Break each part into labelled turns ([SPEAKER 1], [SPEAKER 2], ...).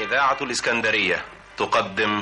[SPEAKER 1] إذاعة الإسكندرية تقدم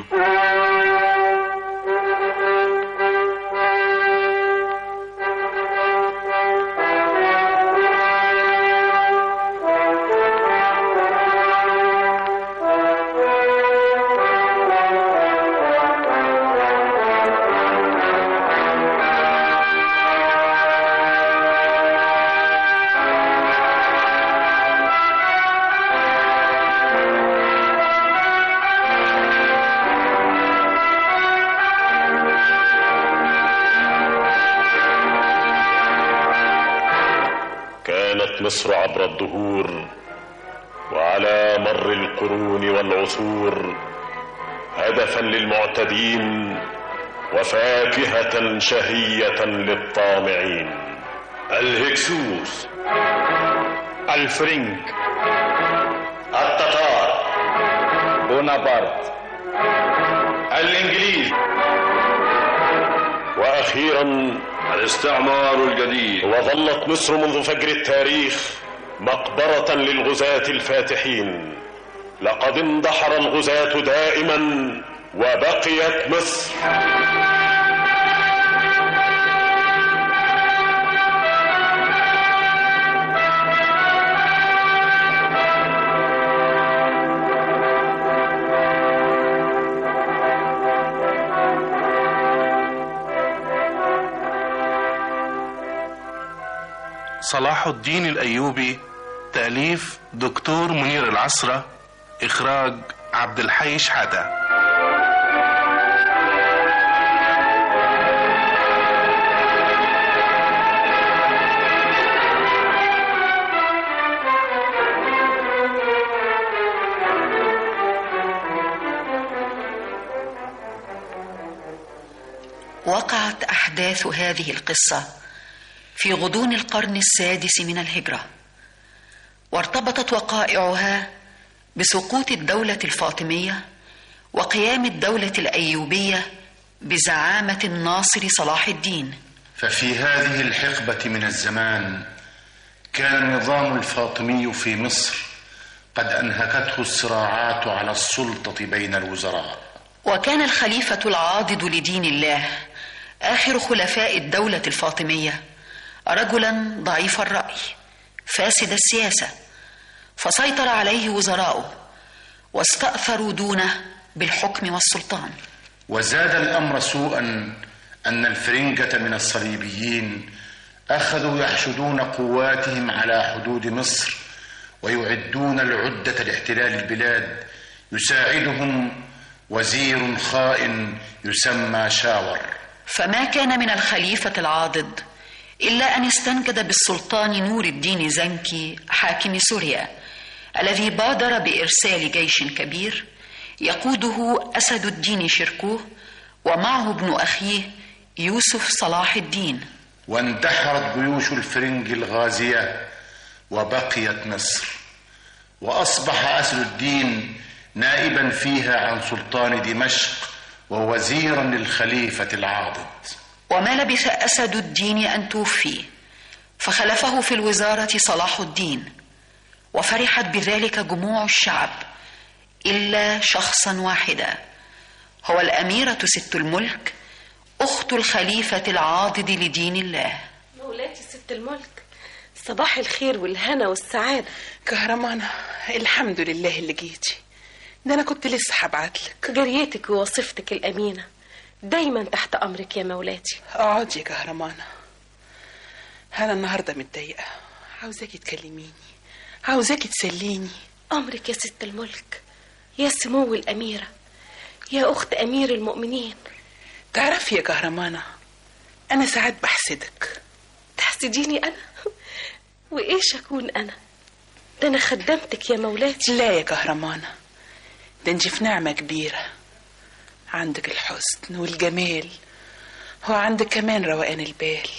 [SPEAKER 2] كانت مصر عبر الدهور وعلى مر القرون والعصور هدفا للمعتدين وفاكهة شهية للطامعين الهكسوس
[SPEAKER 3] الفرنك
[SPEAKER 2] التتار
[SPEAKER 3] بونابرت الإنجليز
[SPEAKER 2] واخيرا الاستعمار الجديد وظلت مصر منذ فجر التاريخ مقبره للغزاه الفاتحين لقد اندحر الغزاه دائما وبقيت مصر
[SPEAKER 4] صلاح الدين الأيوبي تأليف دكتور منير العصرة إخراج عبد الحي شحاتة
[SPEAKER 5] وقعت احداث هذه القصه في غضون القرن السادس من الهجره وارتبطت وقائعها بسقوط الدوله الفاطميه وقيام الدوله الايوبيه بزعامه الناصر صلاح الدين
[SPEAKER 3] ففي هذه الحقبة من الزمان كان النظام الفاطمي في مصر قد أنهكته الصراعات على السلطة بين الوزراء
[SPEAKER 5] وكان الخليفه العاضد لدين الله اخر خلفاء الدوله الفاطميه رجلا ضعيف الراي فاسد السياسه فسيطر عليه وزراؤه واستاثروا دونه بالحكم والسلطان
[SPEAKER 3] وزاد الأمر سوءا أن الفرنجة من الصليبيين أخذوا يحشدون قواتهم على حدود مصر ويعدون العدة لاحتلال البلاد يساعدهم وزير خائن يسمى شاور
[SPEAKER 5] فما كان من الخليفه العاضد الا ان استنجد بالسلطان نور الدين زنكي حاكم سوريا الذي بادر بارسال جيش كبير يقوده اسد الدين شركوه ومعه ابن اخيه يوسف صلاح الدين
[SPEAKER 3] واندحرت جيوش الفرنج الغازية وبقيت مصر وأصبح أسد الدين نائبا فيها عن سلطان دمشق ووزيرا للخليفة العاضد
[SPEAKER 5] وما لبث اسد الدين ان توفي فخلفه في الوزاره صلاح الدين وفرحت بذلك جموع الشعب الا شخصا واحدا هو الاميره ست الملك اخت الخليفه العاضد لدين الله
[SPEAKER 6] مولاتي ست الملك صباح الخير والهنا والسعادة
[SPEAKER 7] كهرمانة الحمد لله اللي جيتي ده انا كنت لسه هبعتلك
[SPEAKER 6] جريتك ووصفتك الأمينة دايما تحت أمرك يا مولاتي
[SPEAKER 7] اقعدي يا كهرمانة انا النهارده متضايقة عاوزاكي تكلميني عاوزاكي تسليني
[SPEAKER 6] أمرك يا ست الملك يا سمو الأميرة يا أخت أمير المؤمنين
[SPEAKER 7] تعرفي يا كهرمانة انا ساعات بحسدك
[SPEAKER 6] تحسديني أنا وإيش أكون أنا ده أنا خدمتك يا مولاتي
[SPEAKER 7] لا يا كهرمانة ده انت في نعمة كبيرة عندك الحسن والجمال وعندك كمان روقان البال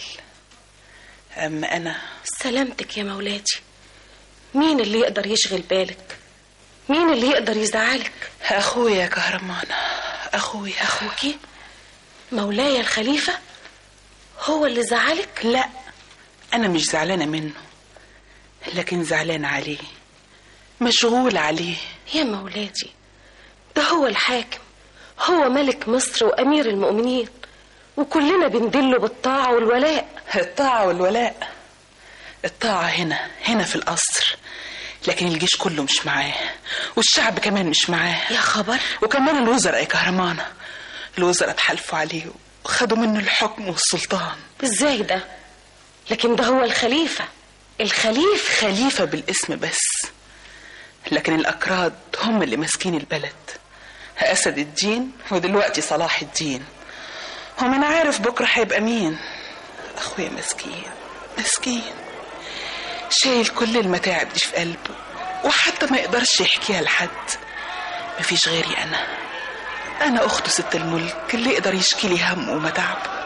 [SPEAKER 7] أما أنا
[SPEAKER 6] سلامتك يا مولاتي مين اللي يقدر يشغل بالك مين اللي يقدر يزعلك
[SPEAKER 7] أخويا يا كهرمانة أخويا
[SPEAKER 6] أخوكي مولاي الخليفة هو اللي زعلك
[SPEAKER 7] لا أنا مش زعلانة منه لكن زعلانة عليه مشغول عليه
[SPEAKER 6] يا مولاتي ده هو الحاكم هو ملك مصر وأمير المؤمنين وكلنا بندله بالطاعة والولاء
[SPEAKER 7] الطاعة والولاء الطاعة هنا هنا في القصر لكن الجيش كله مش معاه والشعب كمان مش معاه
[SPEAKER 6] يا خبر
[SPEAKER 7] وكمان الوزراء يا كهرمانة الوزراء اتحالفوا عليه وخدوا منه الحكم والسلطان
[SPEAKER 6] ازاي ده لكن ده هو الخليفة الخليفة
[SPEAKER 7] خليفة بالاسم بس لكن الأكراد هم اللي ماسكين البلد أسد الدين ودلوقتي صلاح الدين ومن عارف بكرة هيبقى مين أخويا مسكين مسكين شايل كل المتاعب دي في قلبه وحتى ما يقدرش يحكيها لحد مفيش غيري أنا أنا أخته ست الملك اللي يقدر يشكي لي همه ومتاعبه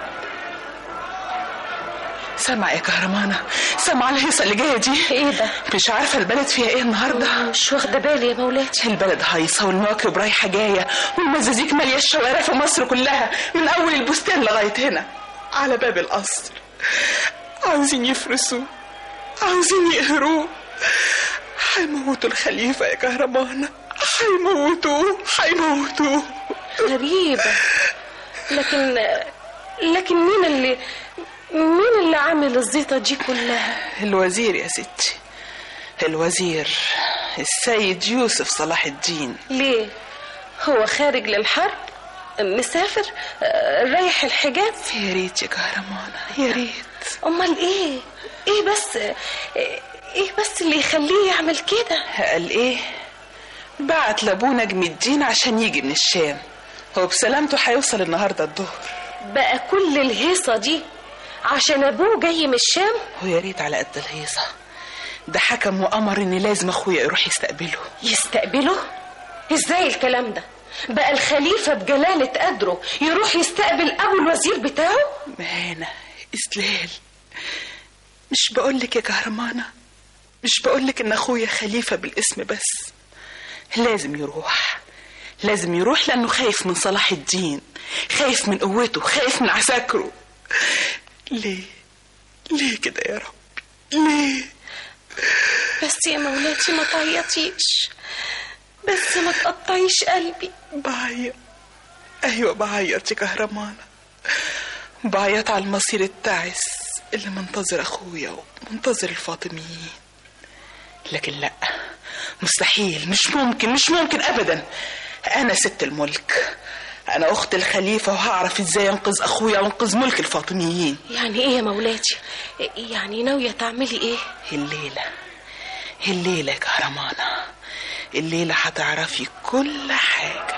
[SPEAKER 7] سامع يا كهرمانة سامع الهيصة اللي جاية دي
[SPEAKER 6] ايه ده
[SPEAKER 7] مش عارفة البلد فيها ايه النهاردة
[SPEAKER 6] مش واخدة بالي يا مولاتي
[SPEAKER 7] البلد هايصة والمواكب رايحة جاية والمزازيك مالية الشوارع في مصر كلها من أول البستان لغاية هنا على باب القصر عاوزين يفرسوه عاوزين يقهروه هيموتوا الخليفة يا كهربانة هيموتوه هيموتوه
[SPEAKER 6] غريبة لكن لكن مين اللي مين اللي عامل الزيطة دي كلها
[SPEAKER 7] الوزير يا ستي الوزير السيد يوسف صلاح الدين
[SPEAKER 6] ليه هو خارج للحرب مسافر آه، رايح الحجاز
[SPEAKER 7] يا ريت يا كهرمانة يا ريت
[SPEAKER 6] امال ايه ايه بس ايه بس اللي يخليه يعمل كده
[SPEAKER 7] قال ايه بعت لابوه نجم الدين عشان يجي من الشام هو بسلامته هيوصل النهارده الظهر
[SPEAKER 6] بقى كل الهيصة دي عشان ابوه جاي من الشام
[SPEAKER 7] ويا ريت على قد الهيصة ده حكم وأمر إن لازم أخويا يروح يستقبله
[SPEAKER 6] يستقبله ازاي الكلام ده بقى الخليفة بجلالة قدره يروح يستقبل ابو الوزير بتاعه
[SPEAKER 7] مهانة استلال مش بقولك يا كهرمانة مش بقولك إن أخويا خليفة بالاسم بس لازم يروح لازم يروح لأنه خايف من صلاح الدين خايف من قوته خايف من عساكره ليه ليه كده يا رب ليه
[SPEAKER 6] بس يا مولاتي ما تعيطيش بس ما تقطعيش قلبي
[SPEAKER 7] بعيط أيوة بعيط يا كهرمانة بعيط على المصير التعس اللي منتظر أخويا ومنتظر الفاطميين لكن لا مستحيل مش ممكن مش ممكن أبدا أنا ست الملك أنا أخت الخليفة وهعرف إزاي أنقذ أخويا وأنقذ ملك الفاطميين
[SPEAKER 6] يعني ايه يا مولاتي يعني ناوية تعملي ايه
[SPEAKER 7] الليلة الليلة يا كهرمانة الليلة هتعرفي كل حاجة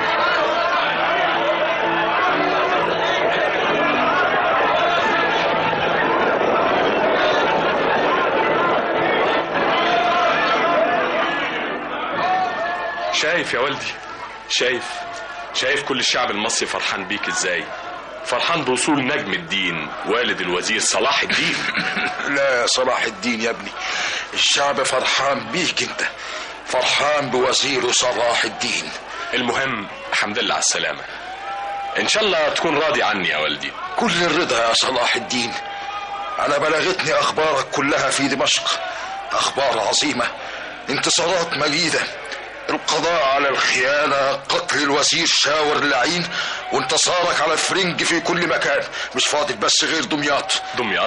[SPEAKER 1] شايف يا والدي شايف شايف كل الشعب المصري فرحان بيك ازاي فرحان بوصول نجم الدين والد الوزير صلاح الدين
[SPEAKER 8] لا يا صلاح الدين يا ابني الشعب فرحان بيك انت فرحان بوزيره صلاح الدين
[SPEAKER 1] المهم الحمد لله على السلامة ان شاء الله تكون راضي عني يا والدي
[SPEAKER 8] كل الرضا يا صلاح الدين انا بلغتني اخبارك كلها في دمشق اخبار عظيمة انتصارات مجيدة القضاء على الخيانة قتل الوزير شاور اللعين وانتصارك على الفرنج في كل مكان مش فاضل بس غير دمياط
[SPEAKER 1] دمياط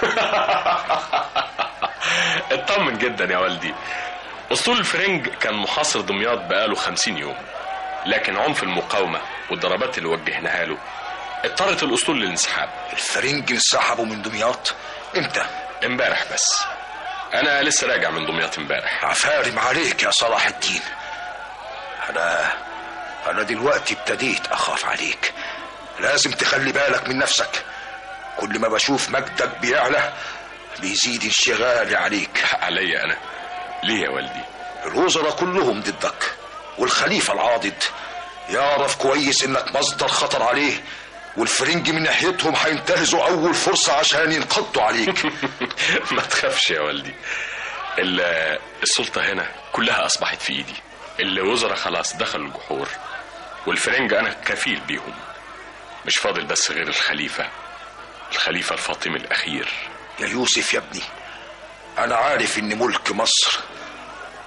[SPEAKER 1] اطمن جدا يا والدي اسطول الفرنج كان محاصر دمياط بقاله خمسين يوم لكن عنف المقاومة والضربات اللي وجهناها له اضطرت الاسطول للانسحاب
[SPEAKER 8] الفرنج انسحبوا من دمياط امتى
[SPEAKER 1] امبارح بس انا لسه راجع من دمياط امبارح
[SPEAKER 8] عفارم عليك يا صلاح الدين انا انا دلوقتي ابتديت اخاف عليك لازم تخلي بالك من نفسك كل ما بشوف مجدك بيعلى بيزيد انشغالي عليك
[SPEAKER 1] عليا انا ليه يا والدي
[SPEAKER 8] الوزراء كلهم ضدك والخليفة العاضد يعرف كويس انك مصدر خطر عليه والفرنج من ناحيتهم هينتهزوا اول فرصة عشان ينقضوا عليك
[SPEAKER 1] ما تخافش يا والدي ال- السلطة هنا كلها أصبحت في إيدي الوزراء خلاص دخلوا الجحور والفرنج أنا كفيل بيهم مش فاضل بس غير الخليفة الخليفة الفاطمي الأخير
[SPEAKER 8] يا يوسف يا ابني انا عارف ان ملك مصر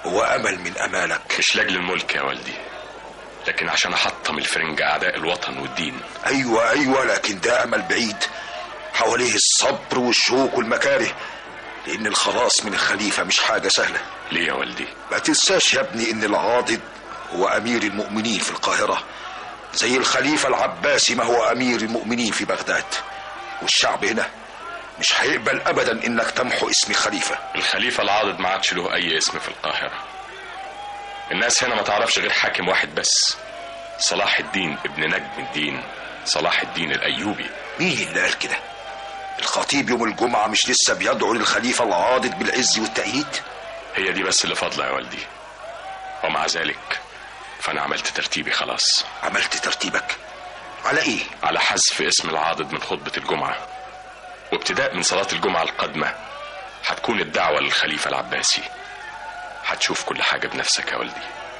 [SPEAKER 8] هو أمل من أمالك
[SPEAKER 1] مش لاجل الملك يا والدي لكن عشان احطم الفرنجة اعداء الوطن والدين
[SPEAKER 8] أيوة أيوة لكن ده أمل بعيد حواليه الصبر والشوق والمكاره لأن الخلاص من الخليفة مش حاجة سهلة
[SPEAKER 1] ليه يا والدي
[SPEAKER 8] ما تنساش يا ابني إن العاضد هو أمير المؤمنين في القاهرة زي الخليفة العباسي ما هو أمير المؤمنين في بغداد والشعب هنا مش هيقبل أبدا إنك تمحو اسم خليفة
[SPEAKER 1] الخليفة العاضد ما عادش له اي اسم في القاهرة الناس هنا ما تعرفش غير حاكم واحد بس صلاح الدين ابن نجم الدين صلاح الدين الايوبي
[SPEAKER 8] مين اللي قال كده الخطيب يوم الجمعة مش لسه بيدعو للخليفة العاضد بالعز والتأييد
[SPEAKER 1] هي دي بس اللي فاضلة يا والدي ومع ذلك فانا عملت ترتيبي خلاص
[SPEAKER 8] عملت ترتيبك على ايه
[SPEAKER 1] على حذف اسم العاضد من خطبة الجمعة وابتداء من صلاة الجمعة القادمة هتكون الدعوة للخليفة العباسي هتشوف كل حاجة بنفسك يا والدي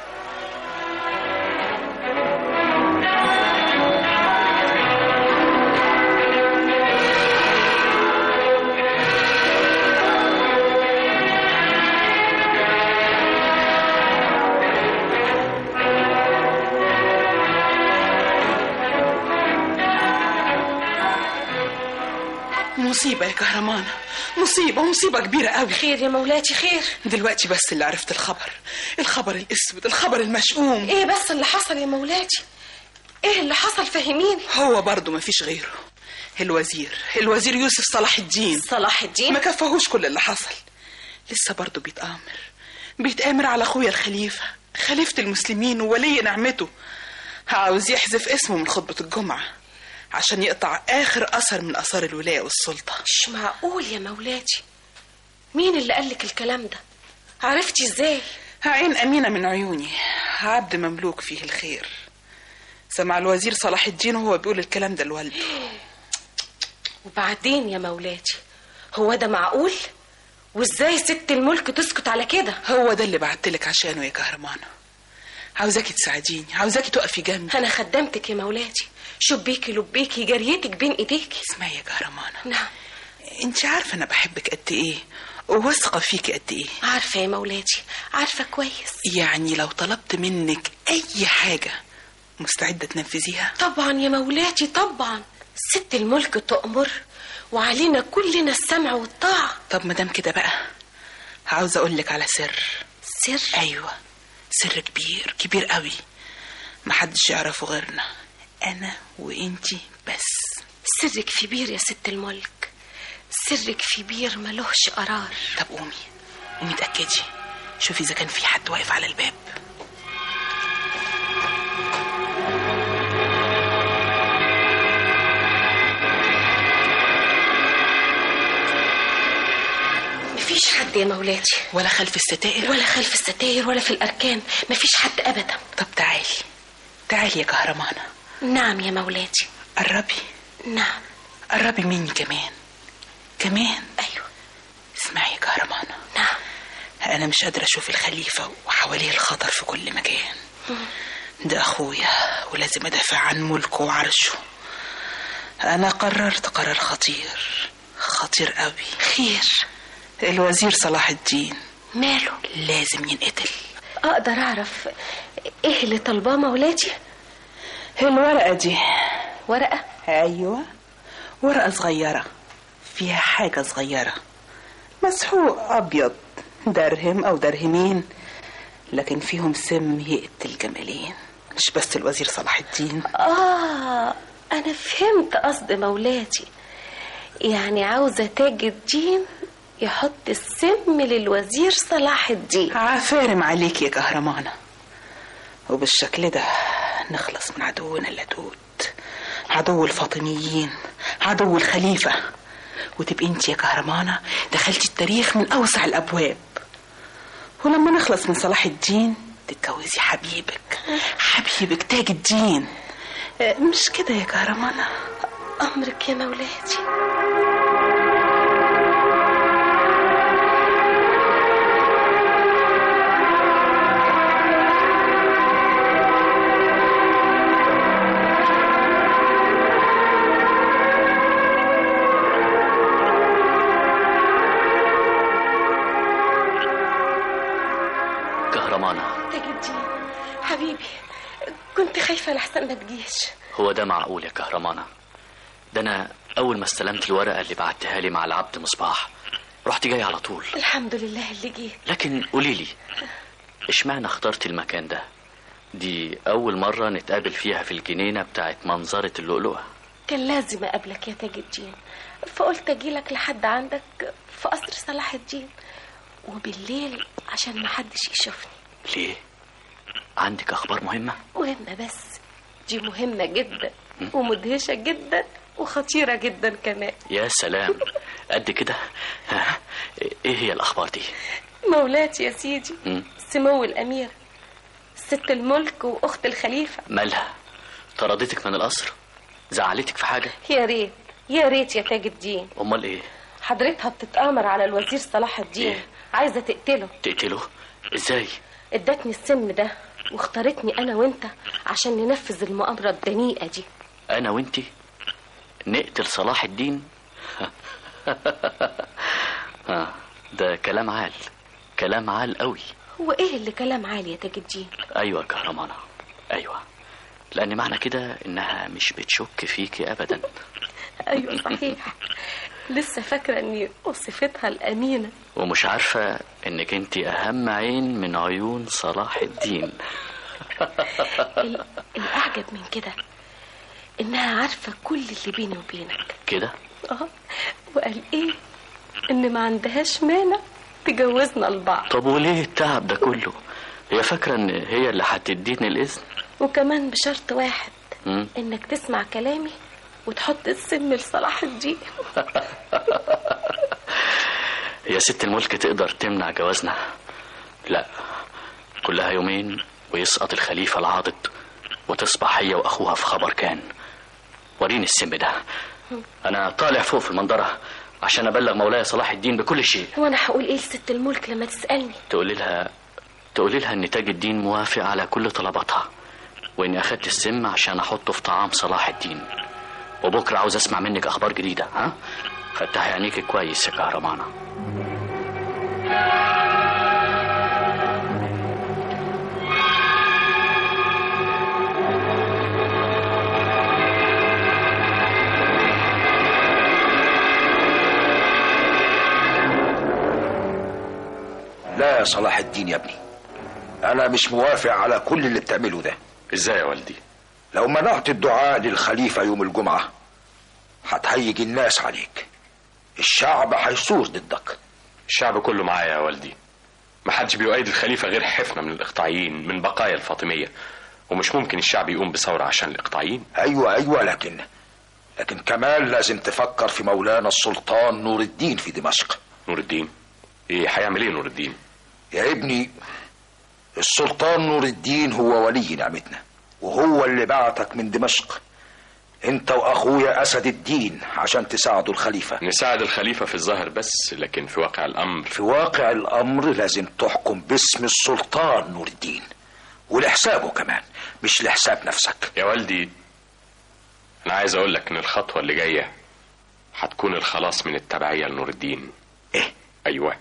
[SPEAKER 7] مصيبة يا كهرمانة مصيبة مصيبة كبيرة قوي
[SPEAKER 6] خير يا مولاتي خير
[SPEAKER 7] دلوقتي بس اللي عرفت الخبر الخبر الاسود الخبر المشؤوم
[SPEAKER 6] ايه بس اللي حصل يا مولاتي ايه اللي حصل فهميني
[SPEAKER 7] هو برضه ما فيش غيره الوزير الوزير يوسف صلاح الدين
[SPEAKER 6] صلاح الدين
[SPEAKER 7] ما كفاهوش كل اللي حصل لسه برضه بيتآمر بيتآمر على اخويا الخليفة خليفة المسلمين وولي نعمته عاوز يحذف اسمه من خطبة الجمعة عشان يقطع آخر أثر من آثار الولاية والسلطة
[SPEAKER 6] مش معقول يا مولاتي مين اللي قالك الكلام ده عرفتي ازاي
[SPEAKER 7] عين أمينة من عيوني عبد مملوك فيه الخير سمع الوزير صلاح الدين وهو بيقول الكلام ده لوالده
[SPEAKER 6] وبعدين يا مولاتي هو ده معقول وازاي ست الملك تسكت على كده
[SPEAKER 7] هو ده اللي بعتلك عشانه يا كهرمانة عاوزاكي تساعديني عاوزاكي تقفي جنبي
[SPEAKER 6] انا خدمتك يا مولاتي شبيكي لبيكي جريتك بين ايديكي
[SPEAKER 7] اسمعي يا كهرمانة
[SPEAKER 6] نعم
[SPEAKER 7] انت عارفة انا بحبك قد ايه وواثقة فيكي قد ايه
[SPEAKER 6] عارفه يا مولاتي عارفه كويس
[SPEAKER 7] يعني لو طلبت منك اي حاجة مستعدة تنفذيها
[SPEAKER 6] طبعا يا مولاتي طبعا ست الملك تؤمر وعلينا كلنا السمع والطاعة
[SPEAKER 7] طب مدام كده بقى عاوزة اقولك على سر
[SPEAKER 6] سر
[SPEAKER 7] ايوه سر كبير كبير قوي محدش يعرفه غيرنا انا وانتي بس
[SPEAKER 6] سرك في بير يا ست الملك سرك في بير ملوش قرار
[SPEAKER 7] طب قومي قومي اتأكدي شوفي اذا كان في حد واقف على الباب
[SPEAKER 6] مفيش حد يا مولاتي
[SPEAKER 7] ولا خلف الستائر
[SPEAKER 6] ولا خلف الستاير ولا في الأركان مفيش حد أبدا
[SPEAKER 7] طب تعالي تعالي يا كهرمانة
[SPEAKER 6] نعم يا مولاتي
[SPEAKER 7] قربي
[SPEAKER 6] نعم
[SPEAKER 7] قربي مني كمان كمان
[SPEAKER 6] أيوة
[SPEAKER 7] اسمعي يا كهرمانة
[SPEAKER 6] نعم
[SPEAKER 7] أنا مش قادرة أشوف الخليفة وحواليه الخطر في كل مكان ده أخويا ولازم أدافع عن ملكه وعرشه أنا قررت قرار خطير خطير قوي
[SPEAKER 6] خير
[SPEAKER 7] الوزير صلاح الدين
[SPEAKER 6] ماله
[SPEAKER 7] لازم ينقتل
[SPEAKER 6] أقدر أعرف إيه اللي طالباه مولاتي
[SPEAKER 7] الورقة دي
[SPEAKER 6] ورقة
[SPEAKER 7] أيوة ورقة صغيرة فيها حاجة صغيرة مسحوق أبيض درهم أو درهمين لكن فيهم سم يقتل جمالين مش بس الوزير صلاح الدين
[SPEAKER 6] آه أنا فهمت قصد مولاتي يعني عاوزة تاج الدين يحط السم للوزير صلاح الدين
[SPEAKER 7] عفارم عليك يا كهرمانة وبالشكل ده نخلص من عدونا اللدود عدو الفاطميين عدو الخليفة وتبقي انت يا كهرمانة دخلتي التاريخ من أوسع الأبواب ولما نخلص من صلاح الدين تتجوزي حبيبك حبيبك تاج الدين اه، مش كده يا كهرمانة
[SPEAKER 6] أمرك يا مولاتي حبيبي كنت خايفة لحسن ما تجيش
[SPEAKER 9] هو ده معقول يا كهرمانة ده أنا أول ما استلمت الورقة اللي بعتها لي مع العبد مصباح رحت جاي على طول
[SPEAKER 6] الحمد لله اللي جه
[SPEAKER 9] لكن قولي لي اشمعنى اخترت المكان ده دي أول مرة نتقابل فيها في الجنينة بتاعت منظرة اللؤلؤة
[SPEAKER 6] كان لازم اقابلك يا تاج الدين فقلت اجيلك لحد عندك في قصر صلاح الدين وبالليل عشان محدش يشوفني
[SPEAKER 9] ليه؟ عندك أخبار مهمة؟
[SPEAKER 6] مهمة بس دي مهمة جدا ومدهشة جدا وخطيرة جدا كمان
[SPEAKER 9] يا سلام قد كده ها، ايه هي الأخبار دي؟
[SPEAKER 6] مولاتي يا سيدي
[SPEAKER 9] مم.
[SPEAKER 6] سمو الأمير ست الملك وأخت الخليفة
[SPEAKER 9] مالها؟ طردتك من القصر؟ زعلتك في حاجة؟
[SPEAKER 6] يا ريت يا ريت يا تاج الدين
[SPEAKER 9] أمال إيه؟
[SPEAKER 6] حضرتها بتتآمر على الوزير صلاح الدين
[SPEAKER 9] إيه؟
[SPEAKER 6] عايزة تقتله
[SPEAKER 9] تقتله؟ إزاي؟
[SPEAKER 6] ادتني السم ده واختارتني أنا وأنت عشان ننفذ المؤامرة الدنيئة دي
[SPEAKER 9] أنا وإنتي نقتل صلاح الدين؟ آه ده كلام عال كلام عال قوي
[SPEAKER 6] هو إيه اللي كلام عالي يا تاج الدين
[SPEAKER 9] أيوة يا كهرمانة أيوة لأن معنى كده إنها مش بتشك فيكي أبدا
[SPEAKER 6] أيوة صحيح لسه فاكرة إني وصفتها الأمينة
[SPEAKER 9] ومش عارفة إنك أنت أهم عين من عيون صلاح الدين
[SPEAKER 6] ال- الأعجب من كده إنها عارفة كل اللي بيني وبينك
[SPEAKER 9] كده
[SPEAKER 6] اه وقال إيه إن ما عندهاش مانع تجوزنا لبعض
[SPEAKER 9] طب وليه التعب ده كله هي فاكرة إن هي اللي هتديني الإذن
[SPEAKER 6] وكمان بشرط واحد
[SPEAKER 9] مم.
[SPEAKER 6] إنك تسمع كلامي وتحط السم لصلاح الدين
[SPEAKER 9] هي ست الملك تقدر تمنع جوازنا لا كلها يومين ويسقط الخليفة العاضد وتصبح هي وأخوها في خبر كان وريني السم ده أنا طالع فوق في المنظرة عشان أبلغ مولاي صلاح الدين بكل شيء
[SPEAKER 6] وأنا هقول إيه لست الملك لما تسألني
[SPEAKER 9] تقولي لها تقولي لها ان تاج الدين موافق على كل طلباتها واني اخدت السم عشان احطه في طعام صلاح الدين وبكره عاوز اسمع منك اخبار جديده ها فتحي عينيك كويس يا كهرمانه
[SPEAKER 8] لا يا صلاح الدين يا ابني انا مش موافق على كل اللي بتعمله ده
[SPEAKER 1] ازاي يا والدي
[SPEAKER 8] لو منعت الدعاء للخليفة يوم الجمعة هتهيج الناس عليك الشعب هيثور ضدك
[SPEAKER 1] الشعب كله معايا يا والدي ما حدش بيؤيد الخليفة غير حفنة من الإقطاعيين من بقايا الفاطمية ومش ممكن الشعب يقوم بثورة عشان الإقطاعيين
[SPEAKER 8] ايوه ايوه لكن لكن كمان لازم تفكر في مولانا السلطان نور الدين في دمشق
[SPEAKER 1] نور الدين ايه هيعمل ايه نور الدين
[SPEAKER 8] يا ابني السلطان نور الدين هو ولي نعمتنا وهو اللي بعتك من دمشق انت واخويا اسد الدين عشان تساعدوا الخليفة
[SPEAKER 1] نساعد الخليفة في الظاهر بس لكن في واقع الأمر
[SPEAKER 8] في واقع الامر لازم تحكم باسم السلطان نور الدين ولحسابه كمان مش لحساب نفسك
[SPEAKER 1] يا والدي أنا عايز أقول لك إن الخطوة اللي جاية هتكون الخلاص من التبعية لنور الدين
[SPEAKER 8] إيه؟
[SPEAKER 1] أيوة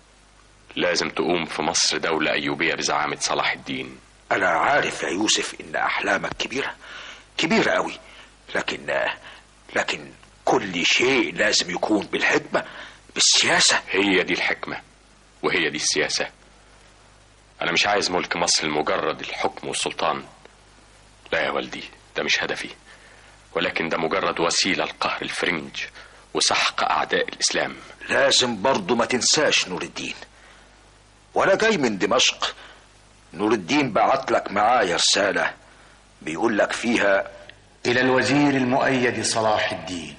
[SPEAKER 1] لازم تقوم في مصر دولة أيوبية بزعامة صلاح الدين
[SPEAKER 8] انا عارف يا يوسف ان احلامك كبيرة كبيرة قوي لكن لكن كل شيء لازم يكون بالحكمة بالسياسة
[SPEAKER 1] هي دي الحكمة وهي دي السياسة أنا مش عايز ملك مصر لمجرد الحكم والسلطان لا يا والدي ده مش هدفي ولكن ده مجرد وسيلة لقهر الفرنج وسحق أعداء الإسلام
[SPEAKER 8] لازم برضو ما تنساش نور الدين وانا جاي من دمشق نور الدين بعت لك معايا رسالة بيقول لك فيها
[SPEAKER 3] إلى الوزير المؤيد صلاح الدين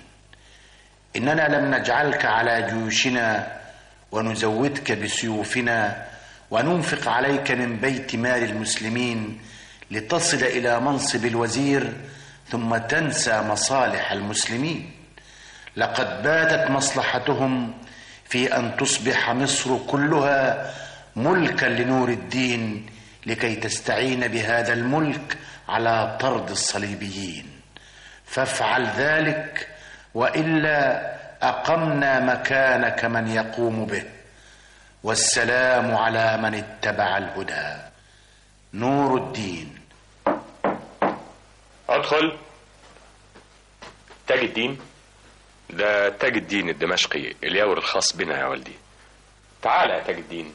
[SPEAKER 3] إننا لم نجعلك على جيوشنا ونزودك بسيوفنا وننفق عليك من بيت مال المسلمين لتصل إلى منصب الوزير ثم تنسى مصالح المسلمين لقد باتت مصلحتهم في أن تصبح مصر كلها ملكا لنور الدين لكي تستعين بهذا الملك على طرد الصليبيين فافعل ذلك والا اقمنا مكانك من يقوم به والسلام على من اتبع الهدى نور الدين
[SPEAKER 1] ادخل تاج الدين ده تاج الدين الدمشقي اليور الخاص بنا يا والدي تعال يا تاج الدين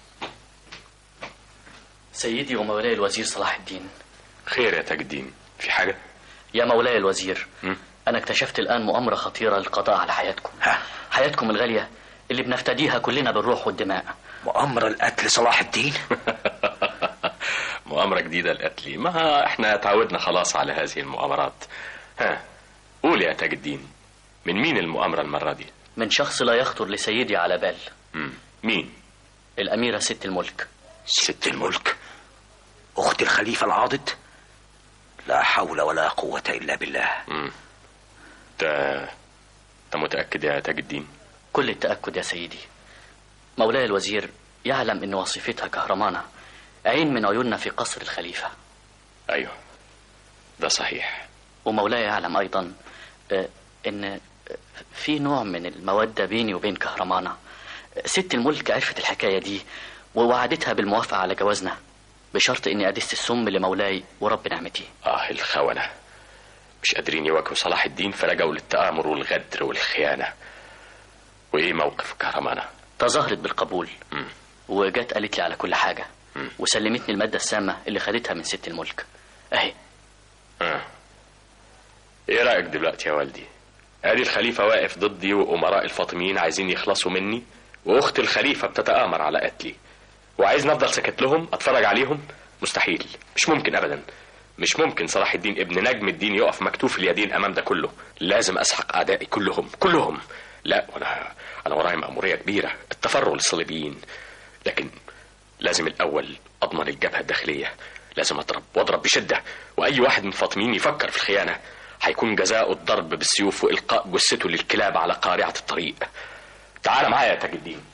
[SPEAKER 9] سيدي ومولاي الوزير صلاح الدين
[SPEAKER 1] خير يا تاج الدين في حاجة
[SPEAKER 9] يا مولاي الوزير
[SPEAKER 1] م?
[SPEAKER 9] أنا اكتشفت الآن مؤامرة خطيرة للقضاء على حياتكم حياتكم الغالية اللي بنفتديها كلنا بالروح والدماء
[SPEAKER 10] مؤامرة لقتل صلاح الدين
[SPEAKER 1] مؤامرة جديدة لقتلي ما احنا تعودنا خلاص على هذه المؤامرات ها قول يا تاج الدين من مين المؤامرة المرة دي
[SPEAKER 9] من شخص لا يخطر لسيدي على بال
[SPEAKER 1] مم. مين
[SPEAKER 9] الأميرة ست الملك
[SPEAKER 10] ست الملك أخت الخليفة العاضد لا حول ولا قوة إلا بالله
[SPEAKER 1] مم. انت انت متأكد يا تاج الدين
[SPEAKER 9] كل التأكد يا سيدي مولاي الوزير يعلم أن وصفتها كهرمانة عين من عيوننا في قصر الخليفة
[SPEAKER 1] ايوه ده صحيح
[SPEAKER 9] ومولاي يعلم أيضا آه، أن آه، في نوع من المودة بيني وبين كهرمانة آه، ست الملك عرفت الحكاية دي ووعدتها بالموافقة على جوازنا بشرط أني أدس السم لمولاي ورب نعمتي
[SPEAKER 1] اه الخونة مش قادرين يواجهوا صلاح الدين فلجوا للتآمر والغدر والخيانة وايه موقف كهرمانة
[SPEAKER 9] تظاهرت بالقبول
[SPEAKER 1] مم.
[SPEAKER 9] وجت قالت لي على كل حاجة
[SPEAKER 1] مم.
[SPEAKER 9] وسلمتني المادة السامة اللي خدتها من ست الملك أهي
[SPEAKER 1] آه. ايه رأيك دلوقتي يا والدي ادي الخليفة واقف ضدي وأمراء الفاطميين عايزين يخلصوا مني واخت الخليفة بتتآمر على قتلي وعايز نفضل سكت لهم اتفرج عليهم مستحيل مش ممكن ابدا مش ممكن صلاح الدين ابن نجم الدين يقف مكتوف اليدين امام ده كله لازم اسحق اعدائي كلهم كلهم لا وانا انا ورايا مأمورية كبيرة التفرغ للصليبيين لكن لازم الاول اضمن الجبهة الداخلية لازم اضرب واضرب بشدة واي واحد من الفاطميين يفكر في الخيانة هيكون جزاؤه الضرب بالسيوف والقاء جثته للكلاب على قارعة الطريق تعال معايا يا تاج الدين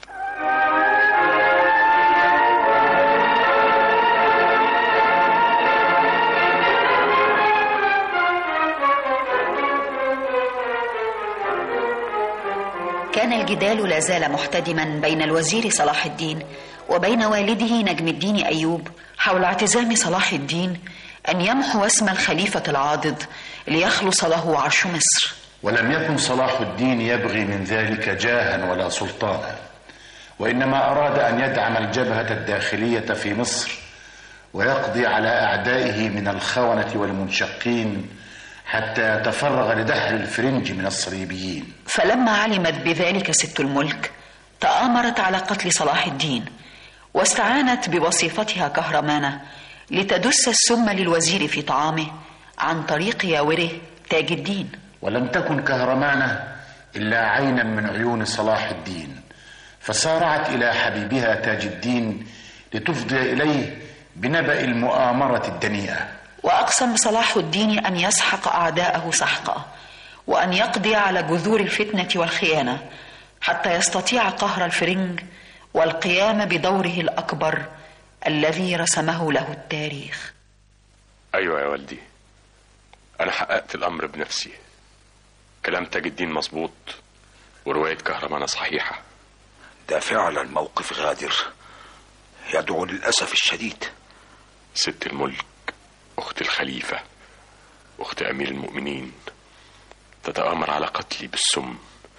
[SPEAKER 5] كان الجدال لا زال محتدما بين الوزير صلاح الدين وبين والده نجم الدين ايوب حول اعتزام صلاح الدين ان يمحو اسم الخليفه العاضد ليخلص له عرش مصر
[SPEAKER 3] ولم يكن صلاح الدين يبغي من ذلك جاها ولا سلطانا وانما اراد ان يدعم الجبهه الداخليه في مصر ويقضي على اعدائه من الخونه والمنشقين حتى يتفرغ لدحر الفرنج من الصليبيين
[SPEAKER 5] فلما علمت بذلك ست الملك تآمرت على قتل صلاح الدين واستعانت بوصيفتها كهرمانة لتدس السم للوزير في طعامه عن طريق ياوره تاج الدين
[SPEAKER 3] ولم تكن كهرمانة إلا عينا من عيون صلاح الدين فسارعت إلى حبيبها تاج الدين لتفضي إليه بنبأ المؤامرة الدنيئة
[SPEAKER 5] وأقسم صلاح الدين أن يسحق أعداءه سحقا وأن يقضي على جذور الفتنة والخيانة حتى يستطيع قهر الفرنج والقيام بدوره الأكبر الذي رسمه له التاريخ
[SPEAKER 1] ايوه يا والدي انا حققت الامر بنفسي كلام تاج الدين مظبوط ورواية كهرمانة صحيحة
[SPEAKER 10] ده فعلا موقف غادر يدعو للأسف الشديد
[SPEAKER 1] ست الملك أخت الخليفة أخت أمير المؤمنين تتآمر على قتلي بالسم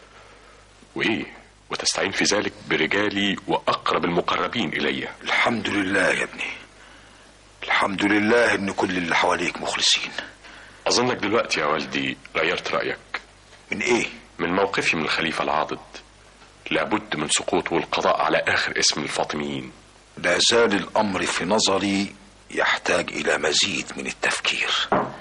[SPEAKER 1] وإيه وتستعين في ذلك برجالي وأقرب المقربين إلي
[SPEAKER 10] الحمد لله يا ابني الحمد لله ان كل اللي حواليك مخلصين
[SPEAKER 1] أظنك دلوقتي يا والدي غيرت رأيك
[SPEAKER 10] من ايه
[SPEAKER 1] من موقفي من الخليفة العاضد لابد من سقوطه والقضاء على آخر اسم الفاطميين
[SPEAKER 10] لا زال الامر في نظري يحتاج الى مزيد من التفكير